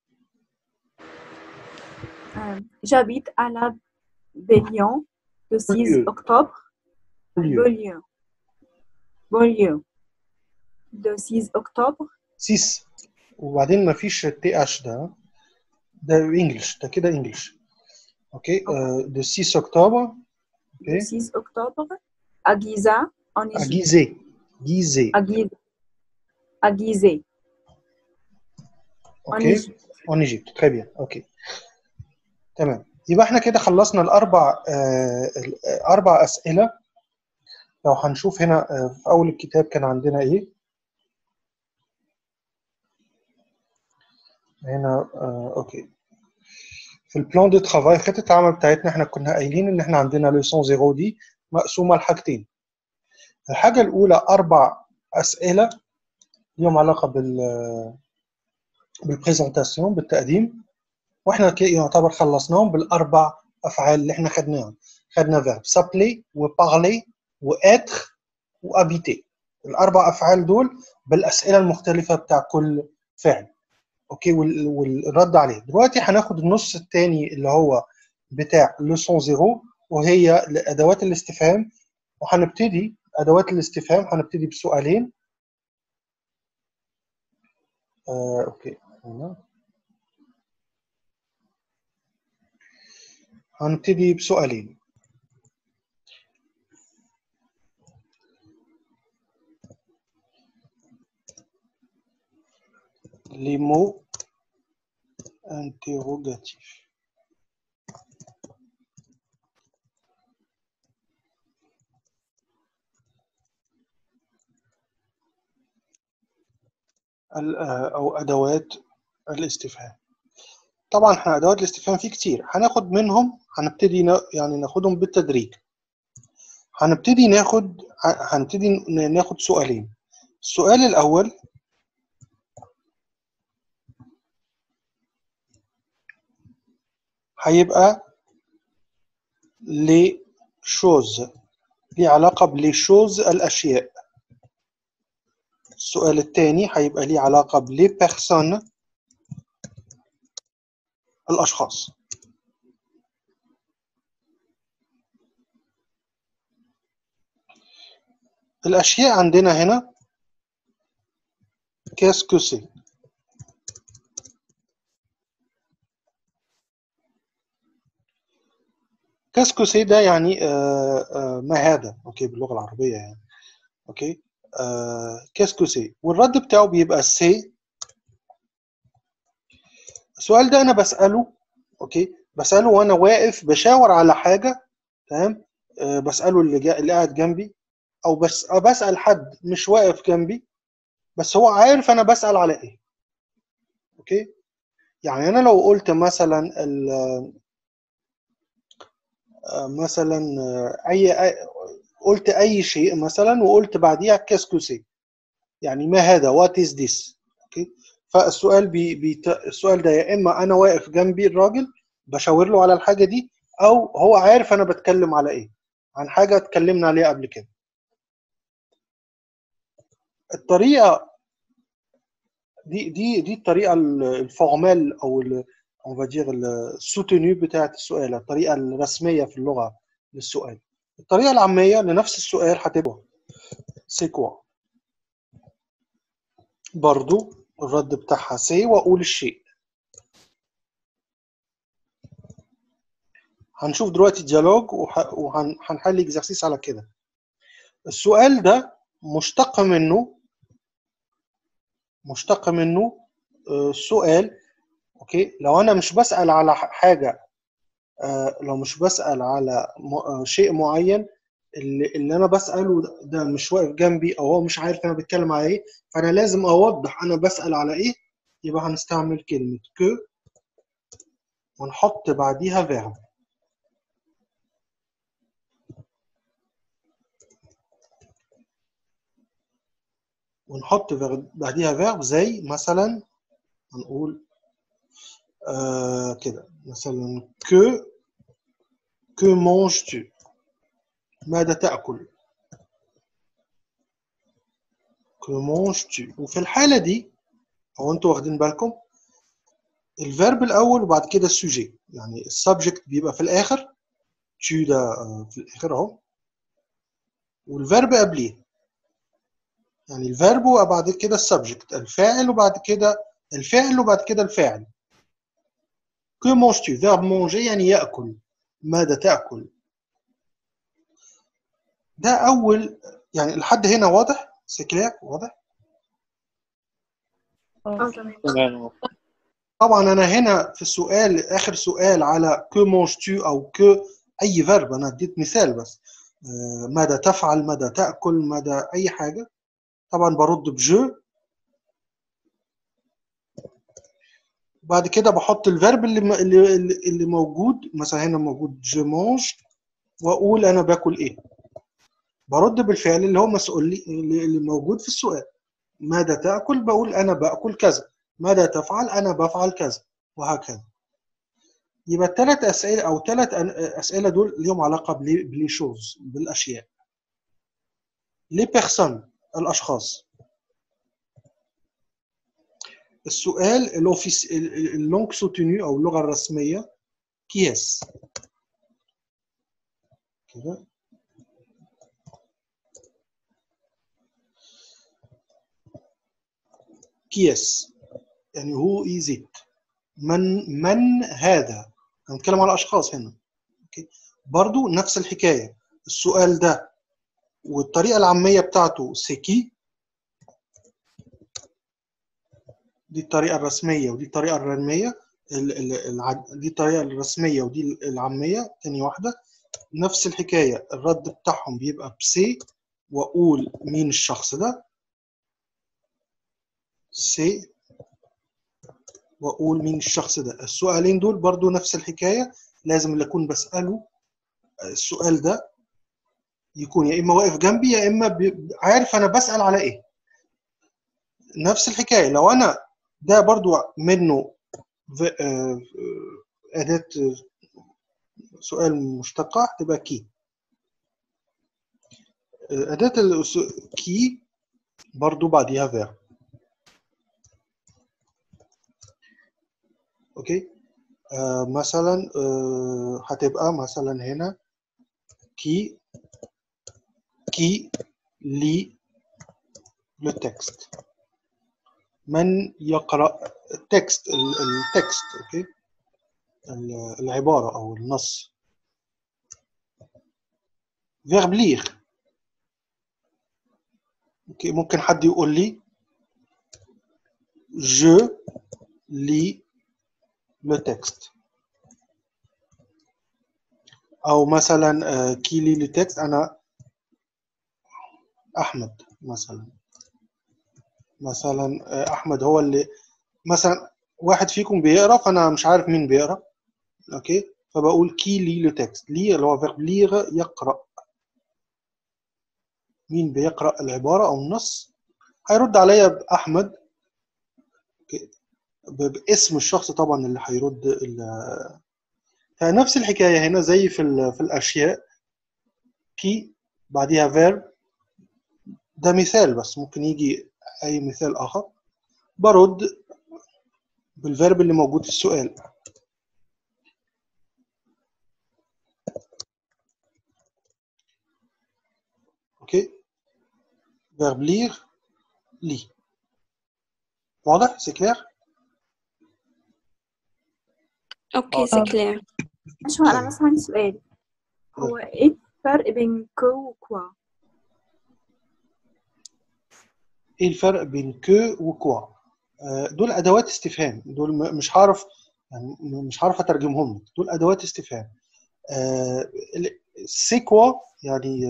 Euh, J'habite à la Bélion le 6 Beaulieu. octobre. Beaulieu. Beaulieu. Beaulieu. Le 6 octobre. 6 وبعدين ما فيش تي اتش ده ده انجلش ده كده انجلش اوكي ده 6 اكتوبر Le اوكي 6 octobre à Giza, en Égypte. جيزي جيزي À Giza. À Gizeh, en اوكي Égypte. اون ايجيبت très bien اوكي تمام يبقى احنا كده خلصنا الاربع آه الاربع اسئله لو هنشوف هنا آه في اول الكتاب كان عندنا ايه هنا آه اوكي في البلان دو ترافاي خطه العمل بتاعتنا احنا كنا قايلين ان احنا عندنا لوسون زيرو دي مقسومه لحاجتين الحاجه الاولى اربع اسئله ليهم علاقه بال بالبريزنتاسيون بالتقديم واحنا كده يعتبر خلصناهم بالاربع افعال اللي احنا خدناهم خدنا فيرب سابلي وبارلي واتر وابيتي الاربع افعال دول بالاسئله المختلفه بتاع كل فعل اوكي وال- والرد عليه دلوقتي هناخد النص الثاني اللي هو بتاع لوسون زيرو وهي ادوات الاستفهام وهنبتدي ادوات الاستفهام هنبتدي بسؤالين آه، اوكي هنا هنبتدي بسؤالين les mots interrogatifs. ال- آه، أو أدوات الاستفهام طبعا احنا أدوات الاستفهام في كتير هناخد منهم هنبتدي نا- يعني ناخدهم بالتدريج هنبتدي ناخد ه- هنبتدي ن- ناخد سؤالين السؤال الأول هيبقى لي شوز ليه علاقة بلي شوز الأشياء السؤال الثاني هيبقى ليه علاقة بلي بيرسون الأشخاص الأشياء عندنا هنا qu'est-ce que c'est qu'est-ce que c'est ده يعني آه آه ما هذا اوكي باللغة العربية يعني اوكي آه qu'est-ce que c'est والرد بتاعه بيبقى c'est السؤال ده انا بساله اوكي بساله وانا واقف بشاور على حاجه تمام آه، بساله اللي جا... اللي قاعد جنبي او بس أو بسال حد مش واقف جنبي بس هو عارف انا بسال على ايه اوكي يعني انا لو قلت مثلا ال... آه، مثلا آه، اي أي- قلت اي شيء مثلا وقلت بعديها كاسكو سي يعني ما هذا وات از ذس اوكي فالسؤال بي بي السؤال ده يا اما انا واقف جنبي الراجل بشاور له على الحاجه دي او هو عارف انا بتكلم على ايه عن حاجه اتكلمنا عليها قبل كده الطريقه دي دي دي الطريقه ال- الفورمال او اون فا دير السوتينيو بتاعت السؤال الطريقه الرسميه في اللغه للسؤال الطريقه العاميه لنفس السؤال هتبقى سي كوا برضو الرد بتاعها سي واقول الشيء هنشوف دلوقتي ديالوج وهنحل اكزرسيس على كده السؤال ده مشتق منه مشتق منه آه، سؤال اوكي لو انا مش بسأل على ح- حاجة آه، لو مش بسأل على م- آه، شيء معين اللي, اللي انا بسأله ده- ده مش واقف جنبي او هو مش عارف انا بتكلم على ايه فانا لازم اوضح انا بسأل على ايه يبقى هنستعمل كلمة كو ونحط بعديها فيرب ونحط فيرب- بعديها فيرب زي مثلا هنقول آه كده مثلا que que manges-tu ماذا تأكل que manges-tu وفي الحالة دي هو انتوا واخدين بالكم الفيرب الأول وبعد كده السوجي يعني السبجكت بيبقى في الآخر tu ده آه، في الآخر أهو والفيرب قبليه يعني الفيرب وبعد كده السبجكت الفاعل وبعد كده الفعل وبعد كده الفاعل que manges-tu verbe manger يعني يأكل ماذا تأكل ده أول يعني لحد هنا واضح سكلير واضح اه تمام تمام طبعا أنا هنا في السؤال آخر سؤال على que manges-tu أو que أي فيرب أنا اديت مثال بس آه، ماذا تفعل ماذا تأكل ماذا أي حاجة طبعا برد بجو بعد كده بحط الفيرب اللي م- اللي اللي- اللي موجود مثلا هنا موجود جو مانج واقول انا باكل ايه برد بالفعل اللي هو مسؤول لي اللي اللي موجود في السؤال ماذا تاكل بقول انا باكل كذا ماذا تفعل انا بفعل كذا وهكذا يبقى الثلاث اسئله او ثلاث اسئله دول ليهم علاقه بلي بلي شوز بالاشياء لي بيرسون الاشخاص السؤال الاوفيس اللونج سوتينيو او اللغه الرسميه كيس كده كيس يعني هو از ات من من هذا هنتكلم على اشخاص هنا اوكي برضو نفس الحكايه السؤال ده والطريقه العاميه بتاعته سيكي دي الطريقه الرسميه ودي الطريقه الرسميه ال- ال- الع- دي الطريقه الرسميه ودي العاميه تاني واحده نفس الحكايه الرد بتاعهم بيبقى بسي واقول مين الشخص ده سي واقول مين الشخص ده السؤالين دول برضو نفس الحكايه لازم اللي اكون بساله السؤال ده يكون يا اما واقف جنبي يا اما بي- عارف انا بسال على ايه نفس الحكايه لو انا ده برضو منه ف- آه، آه، اداه آه، سؤال مشتقه تبقى كي آه، اداه الس- كي برضو بعديها فيرب اوكي آه مثلا آه هتبقى مثلا هنا كي كي لي لو تكست من يقرأ التكست ال- التكست اوكي ال- العبارة او النص فيرب لير اوكي ممكن حد يقول لي je lis لو تكست او مثلا آه، كي لي لو تكست انا احمد مثلا مثلا آه، احمد هو اللي مثلا واحد فيكم بيقرا فانا مش عارف مين بيقرا اوكي فبقول كي لي لو تكست لي اللي هو فيرب ليغ يقرا مين بيقرا العباره او النص هيرد عليا باحمد أوكي. ب- باسم الشخص طبعا اللي هيرد ال- فنفس الحكايه هنا زي في ال- في الاشياء كي بعديها فيرب ده مثال بس ممكن يجي اي مثال اخر برد بالفيرب اللي موجود في السؤال اوكي فيرب لير لي واضح سي كلير اوكي سي كلير شو انا بس عندي سؤال هو ايه الفرق بين كو وكوا ايه الفرق بين كو وكوا آه، دول ادوات استفهام دول م- مش هعرف يعني م- مش هعرف اترجمهم لك دول ادوات استفهام آه، ال- سي كوا يعني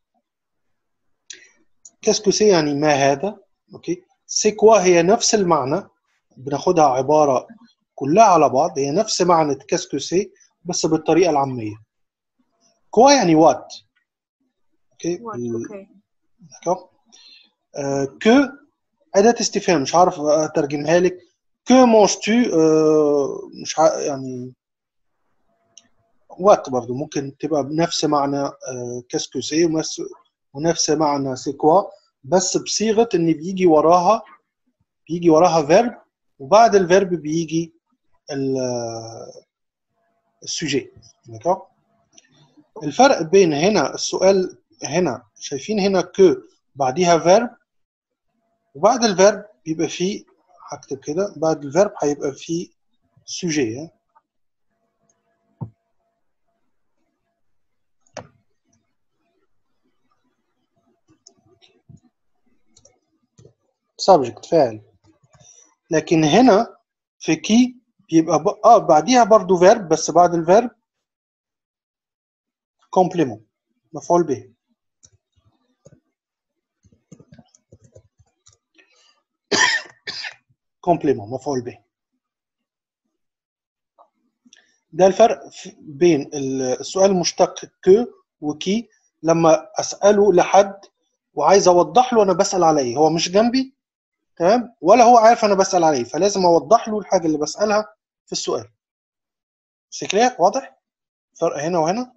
كاسكو سي يعني ما هذا اوكي سي كوا هي نفس المعنى بناخدها عباره كلها على بعض هي نفس معنى كاسكو سي بس بالطريقه العاميه كوا يعني وات اوكي وات بال- اوكي D'accord euh, Que أداة استفهام مش عارف أترجمها لك que manges tu euh, مش ع... يعني وات برضو ممكن تبقى بنفس معنى euh, qu'est-ce que c'est ونفس ونفس معنى c'est quoi بس بصيغة إن بيجي وراها بيجي وراها verb وبعد الفيرب بيجي ال- السوجي d'accord الفرق بين هنا السؤال هنا شايفين هنا كو بعديها فيرب وبعد الفيرب بيبقى فيه هكتب كده بعد الفيرب هيبقى فيه سوجي سبجكت فاعل لكن هنا في كي بيبقى ب... اه بعديها برضو فيرب بس بعد الفيرب كومبليمون مفعول به كومبليمون مفعول به ده الفرق في- بين ال- السؤال المشتق كو وكي لما اساله لحد وعايز اوضح له انا بسال على ايه هو مش جنبي تمام ولا هو عارف انا بسال على ايه فلازم اوضح له الحاجه اللي بسالها في السؤال سي كلير واضح فرق هنا وهنا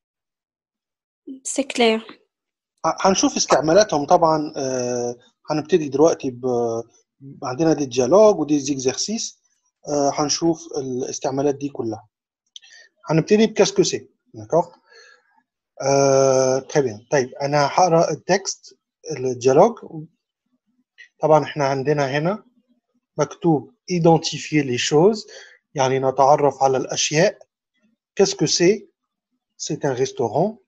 سي كلير ه- هنشوف استعمالاتهم طبعا آه، هنبتدي دلوقتي ب عندنا دي ديالوج ودي زيكزارسيس آه، هنشوف الاستعمالات دي كلها هنبتدي بكاسكو سي داكوغ تري بيان طيب انا هقرا التكست الديالوج طبعا احنا عندنا هنا مكتوب identifier les choses يعني نتعرف على الاشياء qu'est-ce que c'est c'est un restaurant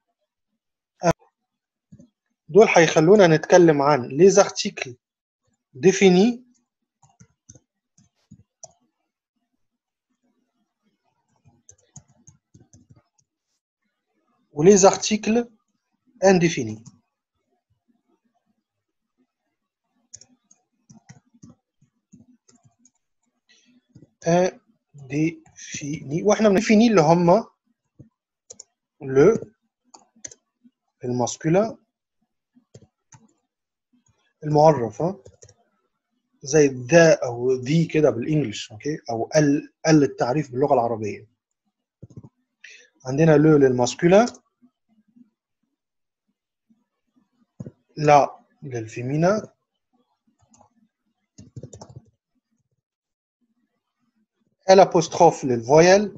دول هيخلونا نتكلم عن les articles définis ou les articles indéfinis indéfinis واحنا بنديفيني اللي هم le الماسكولا المعرف ها زي ذا او ذي كده بالانجلش اوكي او ال ال التعريف باللغه العربيه عندنا لو للماسكولا لا للفيمينا الابوستروف للفويل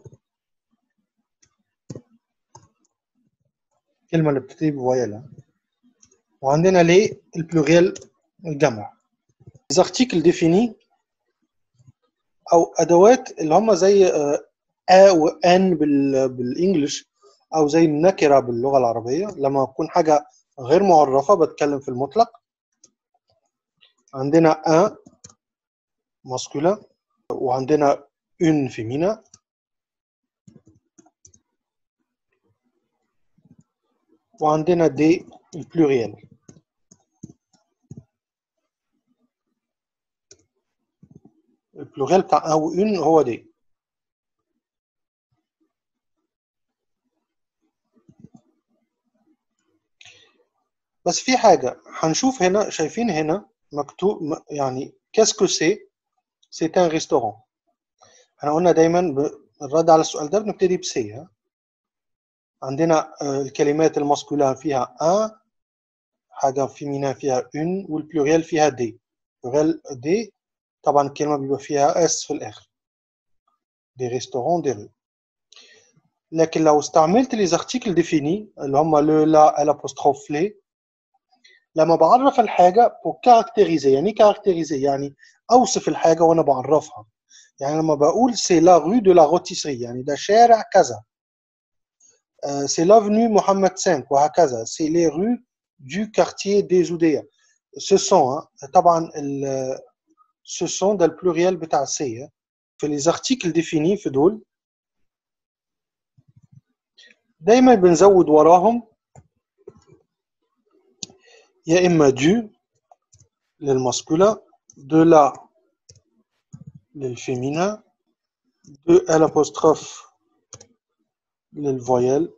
الكلمه اللي بتبتدي بفويل ها. وعندنا ليه البلوريال الجمع زارتيكل ديفيني او ادوات اللي هم زي آه، ا وان بال- بالانجلش او زي النكره باللغه العربيه لما تكون حاجه غير معرفه بتكلم في المطلق عندنا ان ماسكولا وعندنا une féminin وعندنا دي البلوريال البلوريال بتاع ان و اون هو دي بس في حاجة هنشوف هنا شايفين هنا مكتوب م- يعني كاسكو سي سي ان ريستورون احنا قلنا دايما ب- الرد على السؤال ده بنبتدي بسي ها عندنا آه، الكلمات الماسكولين فيها ان حاجة فيمينا فيها اون والبلوريال فيها دي بلوريال دي طبعا الكلمة بيبقى فيها اس في الآخر دي ريستورون دي رue لكن لو استعملت لي زارتيكل ديفيني اللي هم لو لا الابوستروف لي لما بعرف الحاجة بو كاركتيريزي يعني كاركتيريزي يعني أوصف الحاجة وأنا بعرفها يعني لما بقول سي لا رue دو لا روتيسري يعني ده شارع كذا سي لافنيو محمد 5 وهكذا سي لي رue du quartier des Oudéas ce sont hein, طبعا ال ce sont ده البلوريال بتاع سي في les articles définis في دول دايما بنزود وراهم يا اما du للماسكولا de la للفيمينا de l'apostrophe للفويل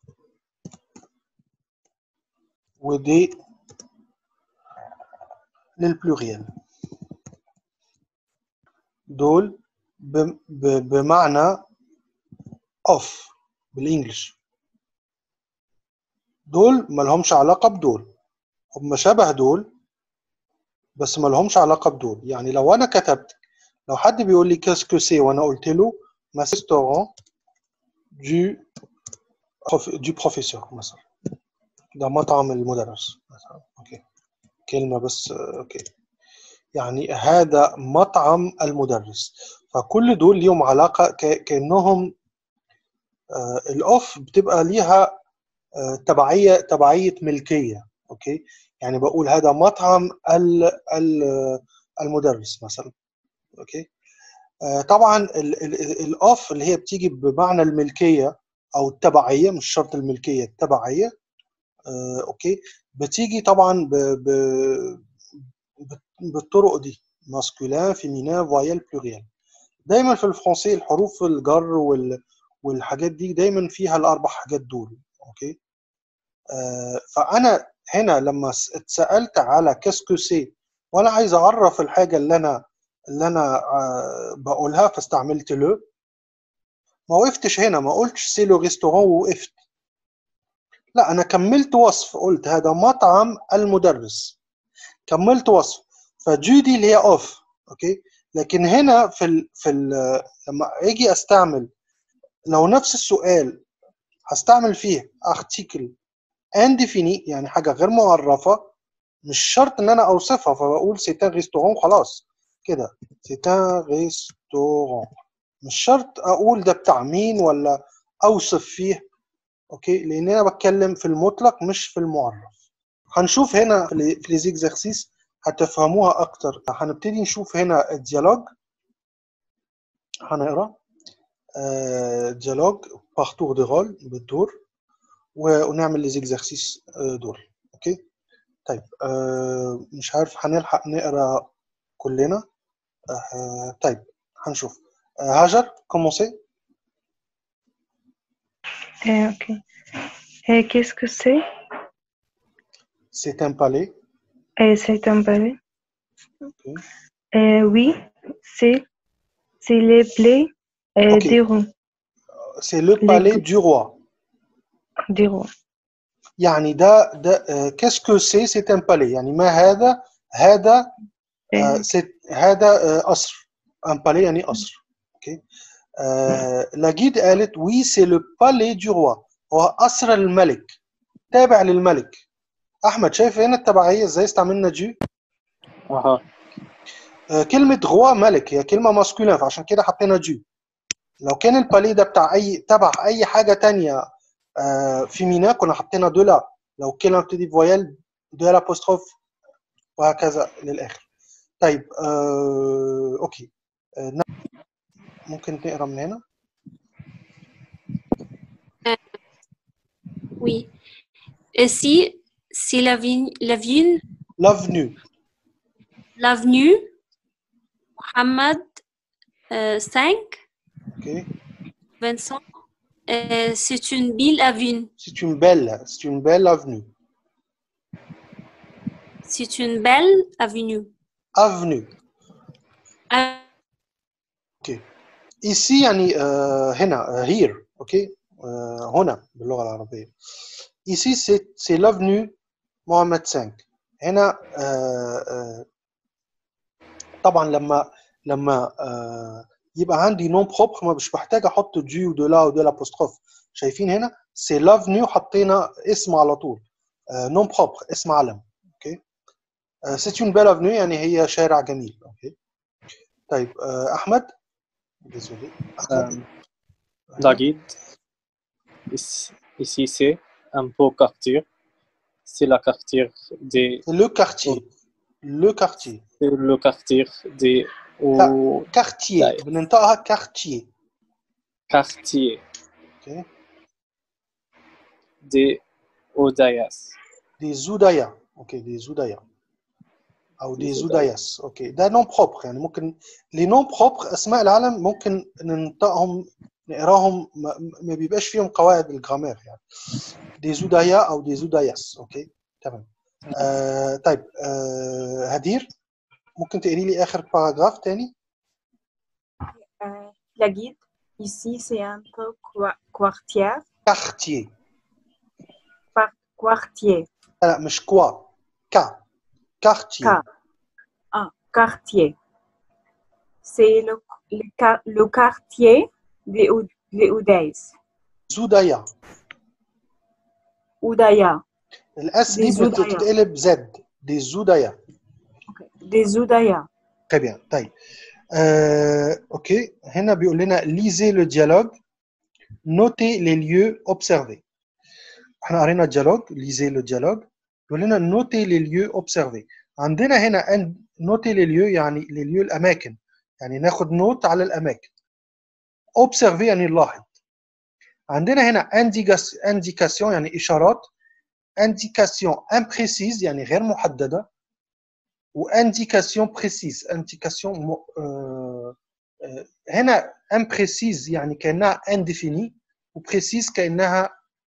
ودي للبلوريال دول ب- ب- بمعنى اوف بالانجلش دول ملهمش علاقة بدول هم شبه دول بس ملهمش علاقة بدول يعني لو انا كتبت لو حد بيقول لي كاسكو سي وانا قلت له ما ريستورون دو دو بروفيسور مثلا ده مطعم المدرس مثلا اوكي كلمة بس آه، اوكي يعني هذا مطعم المدرس فكل دول ليهم علاقة ك- كأنهم آه، الأوف بتبقى ليها آه، تبعية تبعية ملكية أوكي يعني بقول هذا مطعم ال ال المدرس مثلا أوكي آه، طبعا ال- ال- الأوف اللي هي بتيجي بمعنى الملكية أو التبعية مش شرط الملكية التبعية آه، أوكي بتيجي طبعا ب ب ب- بالطرق دي ماسكولين فيمينين فويال بلوريال دايما في الفرنسي الحروف الجر وال والحاجات دي دايما فيها الاربع حاجات دول اوكي آه فانا هنا لما س- اتسالت على كاسكو سي وانا عايز اعرف الحاجه اللي انا اللي انا آه بقولها فاستعملت لو ما وقفتش هنا ما قلتش سي لو ريستورون ووقفت لا انا كملت وصف قلت هذا مطعم المدرس كملت وصف فجو دي اللي هي اوف اوكي لكن هنا في ال في ال لما اجي استعمل لو نفس السؤال هستعمل فيه ارتيكل انديفيني يعني حاجه غير معرفه مش شرط ان انا اوصفها فبقول سيتان ريستورون خلاص كده سيتان ريستورون مش شرط اقول ده بتاع مين ولا اوصف فيه اوكي لان انا بتكلم في المطلق مش في المعرف هنشوف هنا في لي- في ليزيكزارسيس هتفهموها اكتر هنبتدي نشوف هنا الديالوج هنقرا آه، ديالوج باغ تور دو رول بالدور و- ونعمل ليزيكزارسيس آه، دول اوكي طيب آه، مش عارف هنلحق نقرا كلنا آه، طيب هنشوف آه، هاجر كومونسي Euh, ok. Et qu'est-ce que c'est سي ان بالي Euh, C'est un balai. اوكي Euh, oui, c'est c'est les blés euh, Ok. des ronds, سي لو Les بالي cou- دو روا des ronds. يعني ده ده كاسكو سي سي ان بالي يعني ما هذا هذا آه، Euh, سي هذا آه، قصر ان بالي يعني قصر اوكي آه، لاجيد قالت وي سي لو بالي دو روا هو قصر الملك تابع للملك احمد شايف هنا التبعيه ازاي استعملنا دي اها آه، كلمه غوا ملك هي كلمه ماسكولين فعشان كده حطينا دي لو كان البالي ده بتاع اي تبع اي حاجه تانية آه، فيمينا كنا حطينا دولا لو كلمه بتدي فويال دولا ابوستروف وهكذا للاخر طيب آه، اوكي آه، ممكن نقرا من هنا Oui. Ici, c'est l'avenue, l'avenue, l'avenue l'avenue Mohamed euh, 5, ok 25. Euh, c'est une belle avenue. c'est une belle c'est une belle avenue C'est une belle avenue. avenue Ah, ici يعني آه هنا آه here اوكي آه هنا باللغه العربيه ici c'est c'est l'avenue محمد 5 هنا آه آه طبعا لما لما آه يبقى عندي نون بروبر ما مش محتاج احط دي ودو لا ودو لابوستروف شايفين هنا سي لافنيو حطينا اسم على طول نون بروبر اسم علم اوكي سيت اون بيل افنيو يعني هي شارع جميل اوكي طيب آه احمد désolé احمد Euh, Daguid. Ici, ici, c'est un beau quartier. C'est la quartier des, c'est le quartier le quartier c'est le quartier des au quartier طيب. بننطقها quartier quartier اوكي des Odayas. des زودايا اوكي des زودايا او دي des زودايا. زوداياس اوكي ده نون بروبر يعني ممكن لي نون بروبر اسماء العالم ممكن ننطقهم نقراهم ما, ما بيبقاش فيهم قواعد الجرامير يعني دي زودايا او دي زوداياس اوكي تمام آه طيب آه هدير ممكن تقري لي اخر باراجراف تاني Euh, la guide, ici, c'est un peu qua- quartier. quartier Par- quartier. لا لا مش كوا كا quartier Ka. Ah, quartier. C'est le, le, qua- le quartier des Oud- des Oudaïs. زودايا Oudaya. الاس دي دي زودايا. بتتقلب زد دي زودايا Des Oudaya. Très bien. طيب. Euh, ok. هنا بيقول لنا lisez le dialogue, notez les lieux observés. احنا قرينا الديالوج lisez le dialogue بيقول لنا notez les lieux observés. عندنا هنا ان notez les lieux يعني les lieux الاماكن يعني ناخد نوت على الاماكن. observer يعني نلاحظ. عندنا هنا indigas- indication يعني اشارات indication imprécise يعني غير محدده وانديكاسيون بريسيز انديكاسيون هنا امبريسيز يعني كانها انديفيني وبريسيز كانها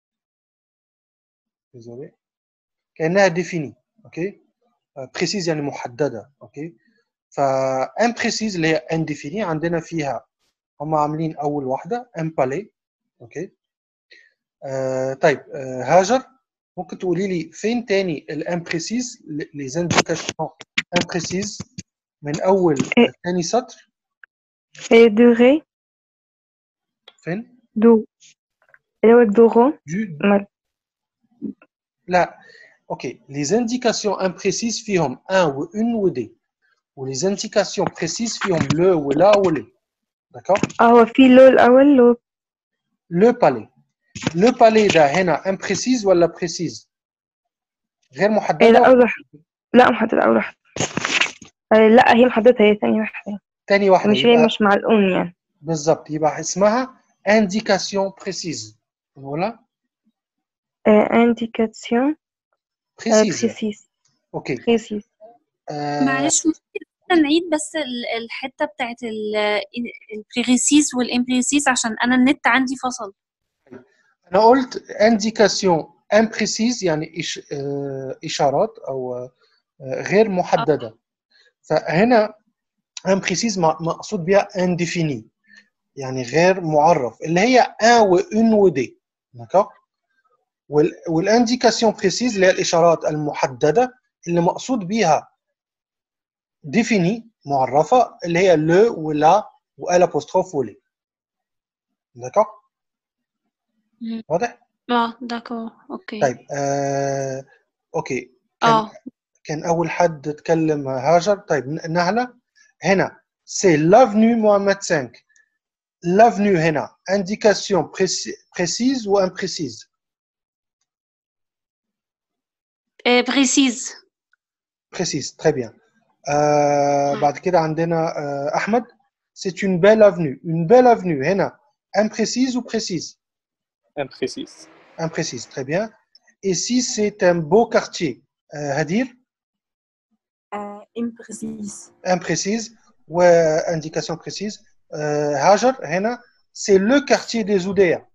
désolé كانها ديفيني اوكي بريسيز يعني محدده اوكي فامبريسيز اللي هي انديفيني عندنا فيها هم عاملين اول واحده امبالي اوكي آه طيب آه هاجر ممكن تقولي لي فين تاني الامبريسيز لي زانديكاسيون امبريسيز من اول إيه. تاني سطر Et durée, فين do. اللي هو الدورو du ما- لا اوكي لي زانديكاسيون امبريسيز فيهم ان و اون و دي ولي زانديكاسيون بريسيز فيهم لو ولا ولي داكور اه هو في لو الأول لو لو بالي لو بالي ده هنا امبريسيز ولا بريسيز غير إيه لا محدده أول واحدة لا محددة أول واحدة آه لا هي محددة هي ثاني واحدة تاني واحده مش هي يبقى مش مع الأون يعني بالظبط يبقى اسمها انديكاسيون بريسيز فوالا آه indication آه بريسيز précise اوكي précise آه معلش ممكن نعيد بس ال- الحتة بتاعت البريسيز والامبريسيز عشان أنا النت عندي فصل انا قلت انديكاسيون امبريسيز يعني إش... آه، اشارات او آه، غير محدده فهنا امبريسيز مقصود بها انديفيني يعني غير معرف اللي هي ان و اون و دي داكور والانديكاسيون بريسيز اللي هي الاشارات المحدده اللي مقصود بيها ديفيني معرفه اللي هي لو ولا وال ابوستروف ولي داكور مم. واضح اه داكور اوكي طيب آه... اوكي كان اه كان اول حد اتكلم هاجر طيب نهله هنا سي لافنيو محمد 5 لافنيو هنا انديكاسيون بريسيز و امبريسيز بريسيز بريسيز تري بيان آه بعد كده عندنا آه احمد c'est une belle avenue une belle avenue هنا imprécise ou précise imprécise imprécise très bien et si c'est un beau quartier euh, Hadir آه، imprécise imprécise ou euh, indication précise euh, Hajar هنا c'est le quartier des Oudéa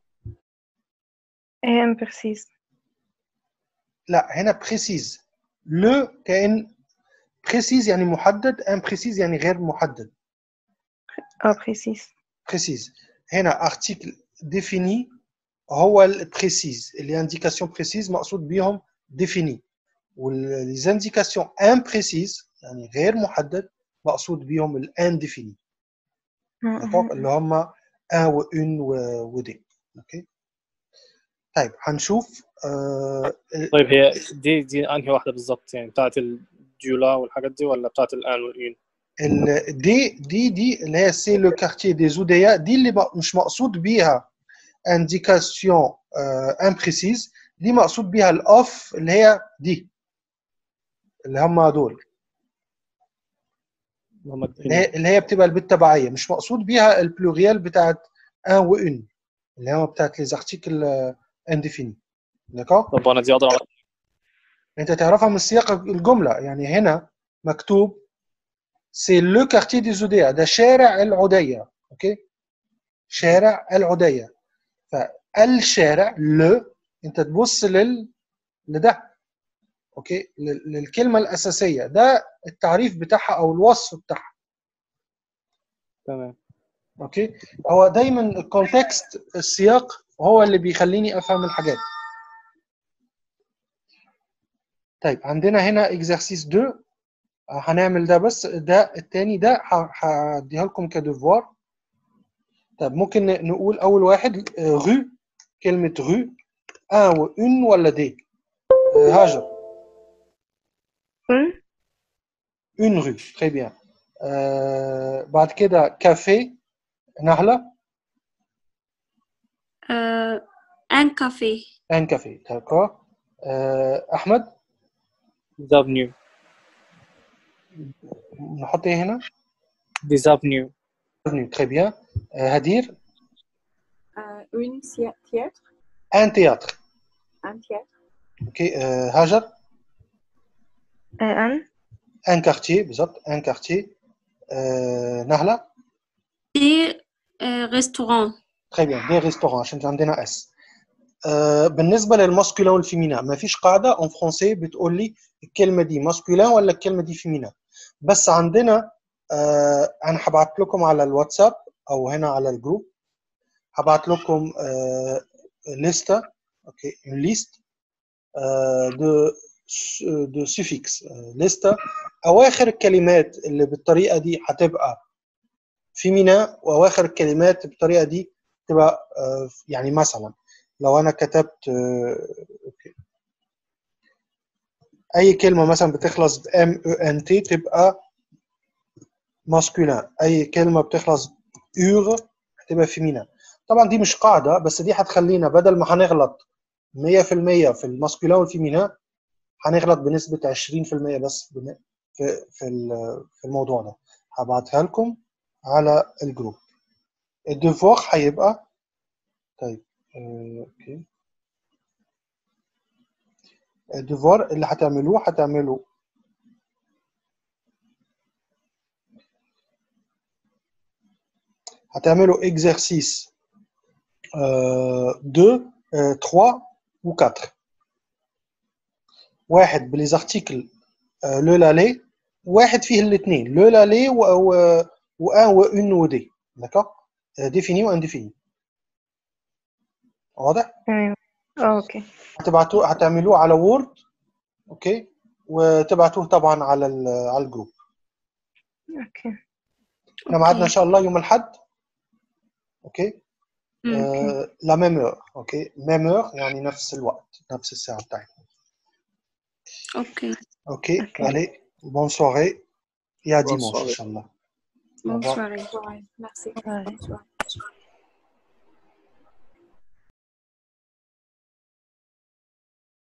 ايه imprécise لا هنا précise le كأن précise يعني محدد imprécise يعني غير محدد اه précise précise هنا article défini هو ال précise les indications précises مقصود بيهم défini وال les indications imprécises يعني غير محدد مقصود بيهم ال indéfini d'accord اللي هم un و une و و des اوكي طيب هنشوف آه طيب هي دي دي انهي واحده بالضبط يعني بتاعت الديولا والحاجات دي ولا بتاعت الان والان ال- دي دي دي اللي هي سي لو كارتير دي زوديا دي اللي م- مش مقصود بيها انديكاسيون امبريسيز دي مقصود بيها الاوف اللي هي دي اللي هم دول هم اللي هي اللي هي بتبقى بالتبعيه مش مقصود بيها البلوريال بتاعت ان و ان اللي هو بتاعت لي زارتيكل انديفيني داكور طب وانا دي اقدر اعرف انت تعرفها من سياق الجمله يعني هنا مكتوب سي لو كارتير دي زوديا ده شارع العديه اوكي شارع العديه فالشارع لو انت تبص لل لده اوكي لل- للكلمه الاساسيه ده التعريف بتاعها او الوصف بتاعها تمام اوكي هو دايما الكونتكست السياق هو اللي بيخليني افهم الحاجات طيب عندنا هنا اكزرسيس 2 هنعمل ده بس ده التاني ده ه- هديها لكم كديفوار طيب ممكن ن- نقول اول واحد رو كلمه رو ان و اون ولا دي آه، هاجر un اون رو تري بيان بعد كده كافيه نهله Euh, un café. ان كافيه داكور احمد ديزافنيو نحط ايه هنا ديزافنيو تري بيان هدير آه، une thia- théâtre ان تياتر un théâtre اوكي آه، هاجر un ان كارتيه بالضبط ان كارتيه آه، نهله Des euh, restaurants. تري بيان دي ريستورون عشان عندنا اس آه، بالنسبه للماسكولين والفيمينا ما فيش قاعده اون فرونسي بتقول لي الكلمه دي ماسكولين ولا الكلمه دي فيمينا بس عندنا آه، انا هبعت لكم على الواتساب او هنا على الجروب هبعت لكم آه، لستة اوكي une liste آه، de de suffix آه، لستة اواخر الكلمات اللي بالطريقه دي هتبقى فيمينا واواخر الكلمات بالطريقه دي تبقى آه، يعني مثلا لو انا كتبت آه، اوكي اي كلمه مثلا بتخلص ب ام او ان تي تبقى ماسكولين اي كلمه بتخلص اور هتبقى فيمينا طبعا دي مش قاعده بس دي هتخلينا بدل ما هنغلط 100% في الماسكولين والفيمينا هنغلط بنسبه 20% بس بن- في في ال- في الموضوع ده هبعتها لكم على الجروب الديفوار هيبقى طيب آه، اوكي الديفوار اللي هتعملوه هتعملوا هتعملوا exercice 2 3 و 4 واحد بليز ارتيكل لو لالي واحد فيه الاثنين لو لالي و و ان و اون و دي داكوغ ديفيني و انديفيني واضح تمام اه اوكي هتبعتوه هتعملوه على وورد اوكي وتبعتوه طبعا على ال- على الجروب اوكي احنا ميعادنا ان شاء الله يوم الاحد اوكي Ok. آه لا ميم اور اوكي ميم اور يعني نفس الوقت نفس الساعه بتاعتنا Ok. اوكي Ok. allez bonne soirée et à Bonne dimanche soirée. ان شاء الله Au Bonne revoir. soirée. Ouais, merci Ouais. Bonne soirée.